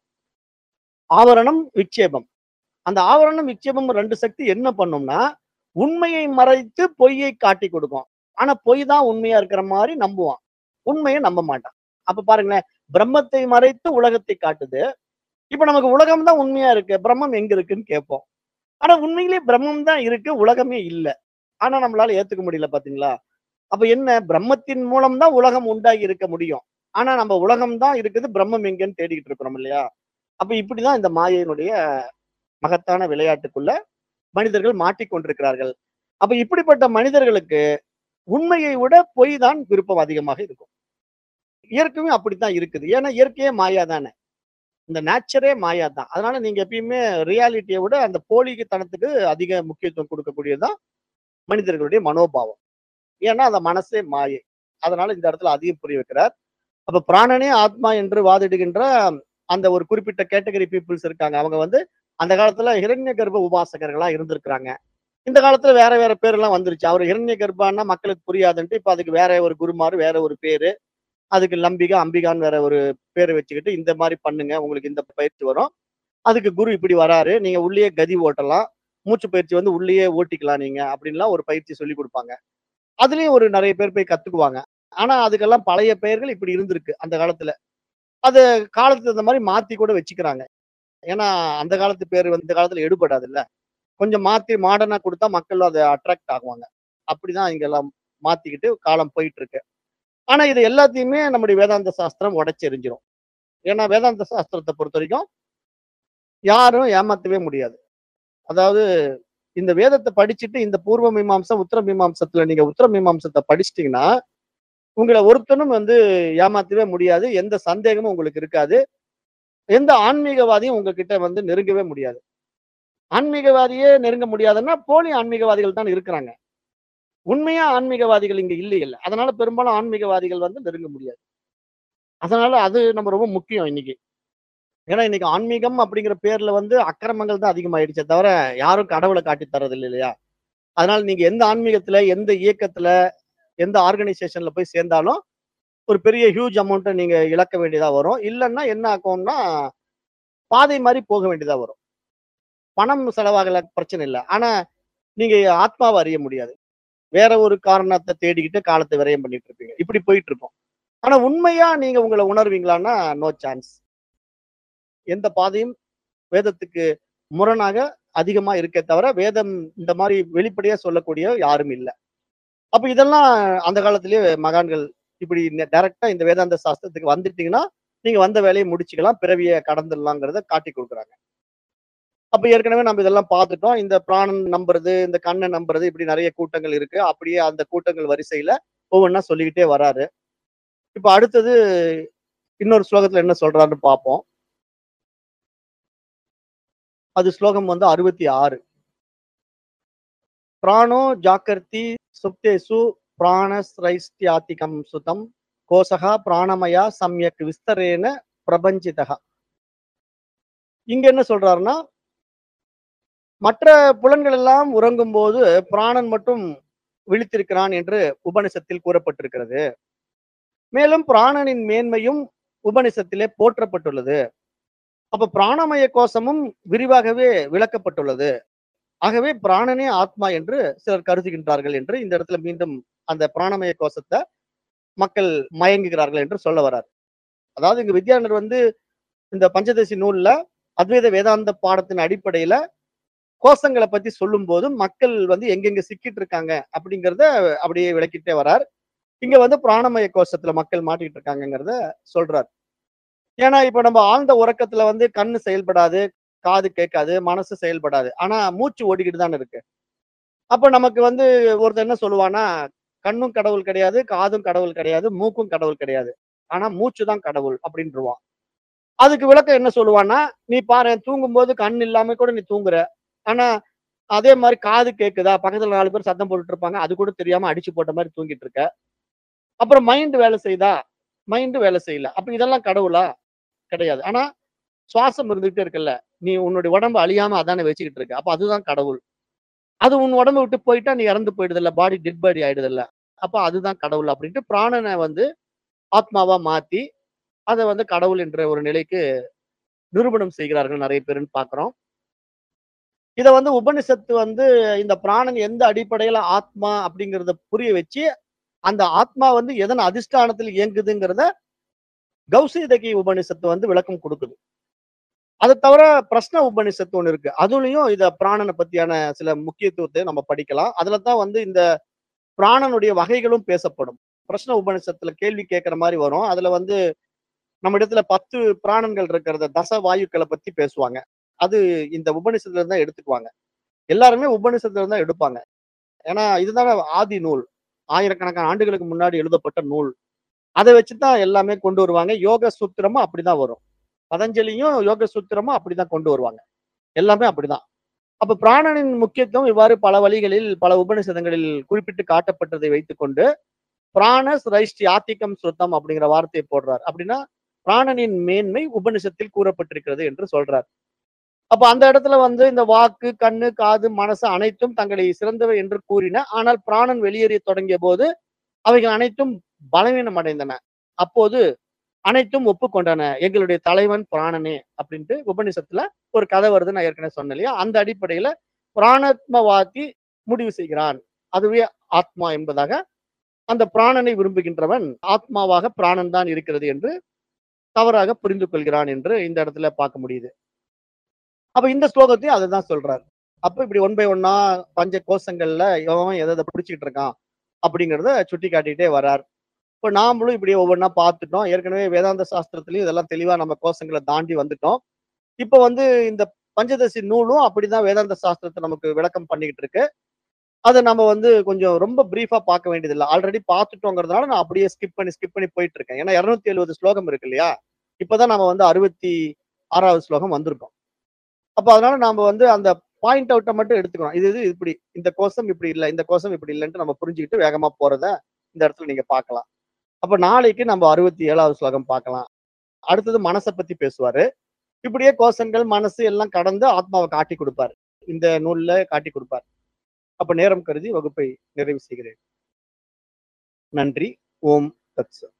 ஆவரணம் விக்ஷேபம் அந்த ஆவரணம் விக்ஷேபம் ரெண்டு சக்தி என்ன பண்ணும்னா உண்மையை மறைத்து பொய்யை காட்டி கொடுக்கும் ஆனா பொய் தான் உண்மையா இருக்கிற மாதிரி நம்புவான் உண்மையை நம்ப மாட்டான் அப்ப பாருங்களேன் பிரம்மத்தை மறைத்து உலகத்தை காட்டுது இப்ப நமக்கு உலகம் தான் உண்மையா இருக்கு பிரம்மம் எங்க இருக்குன்னு கேட்போம் ஆனா உண்மையிலேயே பிரம்மம் தான் இருக்கு உலகமே இல்ல ஆனா நம்மளால ஏத்துக்க முடியல பாத்தீங்களா அப்ப என்ன பிரம்மத்தின் மூலம் தான் உலகம் உண்டாகி இருக்க முடியும் ஆனா நம்ம உலகம் தான் இருக்குது பிரம்மம் எங்கன்னு தேடிக்கிட்டு இருக்கிறோம் இல்லையா அப்ப இப்படிதான் இந்த மாயையினுடைய மகத்தான விளையாட்டுக்குள்ள மனிதர்கள் மாட்டிக்கொண்டிருக்கிறார்கள் அப்ப இப்படிப்பட்ட மனிதர்களுக்கு உண்மையை விட பொய் தான் விருப்பம் அதிகமாக இருக்கும் இயற்கையும் அப்படித்தான் இருக்குது ஏன்னா இயற்கையே மாயா தானே இந்த நேச்சரே மாயா தான் அதனால நீங்க எப்பயுமே ரியாலிட்டியை விட அந்த போலித்தனத்துக்கு அதிக முக்கியத்துவம் கொடுக்கக்கூடியதுதான் மனிதர்களுடைய மனோபாவம் ஏன்னா அந்த மனசே மாயை அதனால இந்த இடத்துல அதிகம் புரிய வைக்கிறார் அப்ப பிராணனே ஆத்மா என்று வாதிடுகின்ற அந்த ஒரு குறிப்பிட்ட கேட்டகரி பீப்புள்ஸ் இருக்காங்க அவங்க வந்து அந்த காலத்துல ஹிரண்ய கர்ப்ப உபாசகர்களா இருந்திருக்கிறாங்க இந்த காலத்துல வேற வேற பேர் எல்லாம் வந்துருச்சு அவர் ஹிரண்ய கர்ப்பான்னா மக்களுக்கு புரியாதுன்ட்டு இப்ப அதுக்கு வேற ஒரு குருமாறு வேற ஒரு பேரு அதுக்கு லம்பிகா அம்பிகான்னு வேற ஒரு பேரை வச்சுக்கிட்டு இந்த மாதிரி பண்ணுங்க உங்களுக்கு இந்த பயிற்சி வரும் அதுக்கு குரு இப்படி வராரு நீங்க உள்ளேயே கதி ஓட்டலாம் மூச்சு பயிற்சி வந்து உள்ளேயே ஓட்டிக்கலாம் நீங்க அப்படின்லாம் ஒரு பயிற்சி சொல்லி கொடுப்பாங்க அதுலயும் ஒரு நிறைய பேர் போய் கத்துக்குவாங்க ஆனா அதுக்கெல்லாம் பழைய பெயர்கள் இப்படி இருந்திருக்கு அந்த காலத்துல அது காலத்துக்கு தகுந்த மாதிரி மாத்தி கூட வச்சுக்கிறாங்க ஏன்னா அந்த காலத்து பேர் வந்து இந்த காலத்துல எடுபடாது இல்ல கொஞ்சம் மாத்தி மாடர்னா கொடுத்தா மக்கள் அதை அட்ராக்ட் ஆகுவாங்க அப்படிதான் இங்க எல்லாம் மாத்திக்கிட்டு காலம் போயிட்டு இருக்கு ஆனா இது எல்லாத்தையுமே நம்முடைய வேதாந்த சாஸ்திரம் உடைச்செறிஞ்சிரும் ஏன்னா வேதாந்த சாஸ்திரத்தை பொறுத்த வரைக்கும் யாரும் ஏமாத்தவே முடியாது அதாவது இந்த வேதத்தை படிச்சுட்டு இந்த பூர்வ மீமாம்சம் உத்தர மீமாம்சத்துல நீங்க உத்தர மீமாம்சத்தை படிச்சிட்டீங்கன்னா உங்களை ஒருத்தனும் வந்து ஏமாத்தவே முடியாது எந்த சந்தேகமும் உங்களுக்கு இருக்காது எந்த ஆன்மீகவாதியும் உங்ககிட்ட வந்து நெருங்கவே முடியாது ஆன்மீகவாதியே நெருங்க முடியாதுன்னா போலி ஆன்மீகவாதிகள் தான் இருக்கிறாங்க உண்மையா ஆன்மீகவாதிகள் இங்க இல்லை இல்லை அதனால பெரும்பாலும் ஆன்மீகவாதிகள் வந்து நெருங்க முடியாது அதனால அது நம்ம ரொம்ப முக்கியம் இன்னைக்கு ஏன்னா இன்னைக்கு ஆன்மீகம் அப்படிங்கிற பேர்ல வந்து அக்கிரமங்கள் தான் அதிகமாயிடுச்சே தவிர யாரும் கடவுளை காட்டி தரது இல்லை இல்லையா அதனால நீங்க எந்த ஆன்மீகத்துல எந்த இயக்கத்துல எந்த ஆர்கனைசேஷன்ல போய் சேர்ந்தாலும் ஒரு பெரிய ஹியூஜ் அமௌண்ட்டை நீங்க இழக்க வேண்டியதா வரும் இல்லைன்னா என்ன ஆகும்னா பாதை மாதிரி போக வேண்டியதா வரும் பணம் செலவாகல பிரச்சனை இல்லை ஆனா நீங்க ஆத்மாவை அறிய முடியாது வேற ஒரு காரணத்தை தேடிக்கிட்டு காலத்தை விரயம் பண்ணிட்டு இருப்பீங்க இப்படி போயிட்டு இருக்கும் ஆனா உண்மையா நீங்க உங்களை உணர்வீங்களான்னா நோ சான்ஸ் எந்த பாதையும் வேதத்துக்கு முரணாக அதிகமா இருக்கே தவிர வேதம் இந்த மாதிரி வெளிப்படையா சொல்லக்கூடிய யாரும் இல்லை அப்ப இதெல்லாம் அந்த காலத்திலேயே மகான்கள் இப்படி டைரக்டா இந்த வேதாந்த சாஸ்திரத்துக்கு வந்துட்டீங்கன்னா நீங்க வந்த வேலையை முடிச்சுக்கலாம் பிறவியை கடந்துடலாங்கிறத காட்டி கொடுக்குறாங்க அப்ப ஏற்கனவே நம்ம இதெல்லாம் பார்த்துட்டோம் இந்த பிராணன் நம்புறது இந்த கண்ணை நம்புறது இப்படி நிறைய கூட்டங்கள் இருக்கு அப்படியே அந்த கூட்டங்கள் வரிசையில ஒவ்வொன்றா சொல்லிக்கிட்டே வராரு இப்ப அடுத்தது இன்னொரு ஸ்லோகத்துல என்ன சொல்றாருன்னு பார்ப்போம் அது ஸ்லோகம் வந்து அறுபத்தி ஆறு பிராணோ ஜாக்கர்த்தி சுப்தேசு பிராணஸ்ரைஸ்தியாத்திகம் சுதம் கோசகா பிராணமயா சம்யக் விஸ்தரேன பிரபஞ்சிதகா இங்க என்ன சொல்றாருன்னா மற்ற புலன்கள் எல்லாம் உறங்கும் போது பிராணன் மட்டும் விழித்திருக்கிறான் என்று உபனிஷத்தில் கூறப்பட்டிருக்கிறது மேலும் பிராணனின் மேன்மையும் உபனிஷத்திலே போற்றப்பட்டுள்ளது அப்ப பிராணமய கோஷமும் விரிவாகவே விளக்கப்பட்டுள்ளது ஆகவே பிராணனே ஆத்மா என்று சிலர் கருதுகின்றார்கள் என்று இந்த இடத்துல மீண்டும் அந்த பிராணமய கோஷத்தை மக்கள் மயங்குகிறார்கள் என்று சொல்ல வரார் அதாவது இங்க வித்யானர் வந்து இந்த பஞ்சதசி நூல்ல அத்வைத வேதாந்த பாடத்தின் அடிப்படையில கோஷங்களை பத்தி சொல்லும் போது மக்கள் வந்து எங்கெங்க சிக்கிட்டு இருக்காங்க அப்படிங்கிறத அப்படியே விளக்கிட்டே வரார் இங்க வந்து பிராணமய கோஷத்துல மக்கள் மாட்டிக்கிட்டு இருக்காங்கிறத சொல்றார் ஏன்னா இப்ப நம்ம ஆழ்ந்த உறக்கத்துல வந்து கண்ணு செயல்படாது காது கேட்காது மனசு செயல்படாது ஆனா மூச்சு ஓடிக்கிட்டு தான் இருக்கு அப்ப நமக்கு வந்து ஒருத்தர் என்ன சொல்லுவானா கண்ணும் கடவுள் கிடையாது காதும் கடவுள் கிடையாது மூக்கும் கடவுள் கிடையாது ஆனா மூச்சு தான் கடவுள் அப்படின்ட்டுருவான் அதுக்கு விளக்கம் என்ன சொல்லுவான்னா நீ பாரு தூங்கும்போது கண் இல்லாம கூட நீ தூங்குற ஆனா அதே மாதிரி காது கேக்குதா பக்கத்துல நாலு பேர் சத்தம் போட்டுட்டு இருப்பாங்க அது கூட தெரியாம அடிச்சு போட்ட மாதிரி தூங்கிட்டு இருக்க அப்புறம் மைண்ட் வேலை செய்யுதா மைண்ட் வேலை செய்யல அப்ப இதெல்லாம் கடவுளா கிடையாது ஆனா சுவாசம் இருந்துகிட்டே இருக்குல்ல நீ உன்னுடைய உடம்பு அழியாம அதானே வச்சுக்கிட்டு இருக்க அப்ப அதுதான் கடவுள் அது உன் உடம்பு விட்டு போயிட்டா நீ இறந்து போயிடுதில்ல பாடி டெட் பாடி ஆயிடுதில்ல அப்ப அதுதான் கடவுள் அப்படின்ட்டு பிராணனை வந்து ஆத்மாவா மாத்தி அதை வந்து கடவுள் என்ற ஒரு நிலைக்கு நிரூபணம் செய்கிறார்கள் நிறைய பேருன்னு பார்க்கிறோம் இத வந்து உபனிஷத்து வந்து இந்த பிராணன் எந்த அடிப்படையில ஆத்மா அப்படிங்கறத புரிய வச்சு அந்த ஆத்மா வந்து எதன் அதிஷ்டானத்தில் இயங்குதுங்கிறத கௌசிதகி உபனிஷத்து வந்து விளக்கம் கொடுக்குது அது தவிர பிரஷ்ன உபனிஷத்து ஒண்ணு இருக்கு அதுலயும் இத பிராணனை பத்தியான சில முக்கியத்துவத்தை நம்ம படிக்கலாம் அதுல தான் வந்து இந்த பிராணனுடைய வகைகளும் பேசப்படும் பிரஷ்ன உபனிஷத்துல கேள்வி கேட்கிற மாதிரி வரும் அதுல வந்து நம்ம இடத்துல பத்து பிராணன்கள் இருக்கிறத தச வாயுக்களை பத்தி பேசுவாங்க அது இந்த உபனிஷத்துல இருந்தா எடுத்துக்குவாங்க எல்லாருமே உபனிஷத்துல இருந்தா எடுப்பாங்க ஏன்னா இதுதானே ஆதி நூல் ஆயிரக்கணக்கான ஆண்டுகளுக்கு முன்னாடி எழுதப்பட்ட நூல் அதை வச்சுதான் எல்லாமே கொண்டு வருவாங்க யோக சூத்திரமும் அப்படிதான் வரும் பதஞ்சலியும் யோக சூத்திரமும் அப்படிதான் கொண்டு வருவாங்க எல்லாமே அப்படிதான் அப்ப பிராணனின் முக்கியத்துவம் இவ்வாறு பல வழிகளில் பல உபனிஷதங்களில் குறிப்பிட்டு காட்டப்பட்டதை வைத்துக்கொண்டு பிராணஸ் ரைஷ்டி ஆத்திகம் சுத்தம் அப்படிங்கிற வார்த்தையை போடுறார் அப்படின்னா பிராணனின் மேன்மை உபனிஷத்தில் கூறப்பட்டிருக்கிறது என்று சொல்றார் அப்ப அந்த இடத்துல வந்து இந்த வாக்கு கண்ணு காது மனசு அனைத்தும் தங்களை சிறந்தவை என்று கூறின ஆனால் பிராணன் வெளியேறிய தொடங்கிய போது அவைகள் அனைத்தும் பலவீனம் அடைந்தன அப்போது அனைத்தும் ஒப்புக்கொண்டன எங்களுடைய தலைவன் பிராணனே அப்படின்ட்டு உபனிஷத்துல ஒரு கதை வருது நான் ஏற்கனவே சொன்னேன் இல்லையா அந்த அடிப்படையில பிராணாத்மவாதி முடிவு செய்கிறான் அதுவே ஆத்மா என்பதாக அந்த பிராணனை விரும்புகின்றவன் ஆத்மாவாக பிராணன் தான் இருக்கிறது என்று தவறாக புரிந்து கொள்கிறான் என்று இந்த இடத்துல பார்க்க முடியுது அப்ப இந்த ஸ்லோகத்தையும் அதுதான் சொல்றாரு அப்ப இப்படி ஒன் பை ஒன்னா பஞ்ச கோஷங்கள்ல எவன் எதை எதை பிடிச்சிட்டு இருக்கான் அப்படிங்கிறத சுட்டி காட்டிட்டே வர்றார் இப்ப நாமளும் இப்படி ஒவ்வொன்றா பார்த்துட்டோம் ஏற்கனவே வேதாந்த சாஸ்திரத்திலயும் இதெல்லாம் தெளிவா நம்ம கோஷங்களை தாண்டி வந்துட்டோம் இப்ப வந்து இந்த பஞ்சதசி நூலும் அப்படிதான் வேதாந்த சாஸ்திரத்தை நமக்கு விளக்கம் பண்ணிக்கிட்டு இருக்கு அதை நம்ம வந்து கொஞ்சம் ரொம்ப பிரீஃபா பார்க்க வேண்டியதில்லை ஆல்ரெடி பார்த்துட்டோங்கிறதுனால நான் அப்படியே ஸ்கிப் பண்ணி ஸ்கிப் பண்ணி போயிட்டு இருக்கேன் ஏன்னா இருநூத்தி எழுபது ஸ்லோகம் இருக்கு இல்லையா இப்பதான் நம்ம வந்து அறுபத்தி ஆறாவது ஸ்லோகம் வந்திருக்கோம் அப்ப அதனால நாம வந்து அந்த பாயிண்ட் அவுட்டை மட்டும் எடுத்துக்கணும் இது இது இப்படி இந்த கோஷம் இப்படி இல்லை இந்த கோஷம் இப்படி இல்லைன்ட்டு நம்ம புரிஞ்சுக்கிட்டு வேகமா போறத இந்த இடத்துல நீங்க பார்க்கலாம் அப்ப நாளைக்கு நம்ம அறுபத்தி ஏழாவது ஸ்லோகம் பார்க்கலாம் அடுத்தது மனசை பத்தி பேசுவாரு இப்படியே கோஷங்கள் மனசு எல்லாம் கடந்து ஆத்மாவை காட்டி கொடுப்பாரு இந்த நூல்ல காட்டி கொடுப்பார் அப்ப நேரம் கருதி வகுப்பை நிறைவு செய்கிறேன் நன்றி ஓம் தத்ச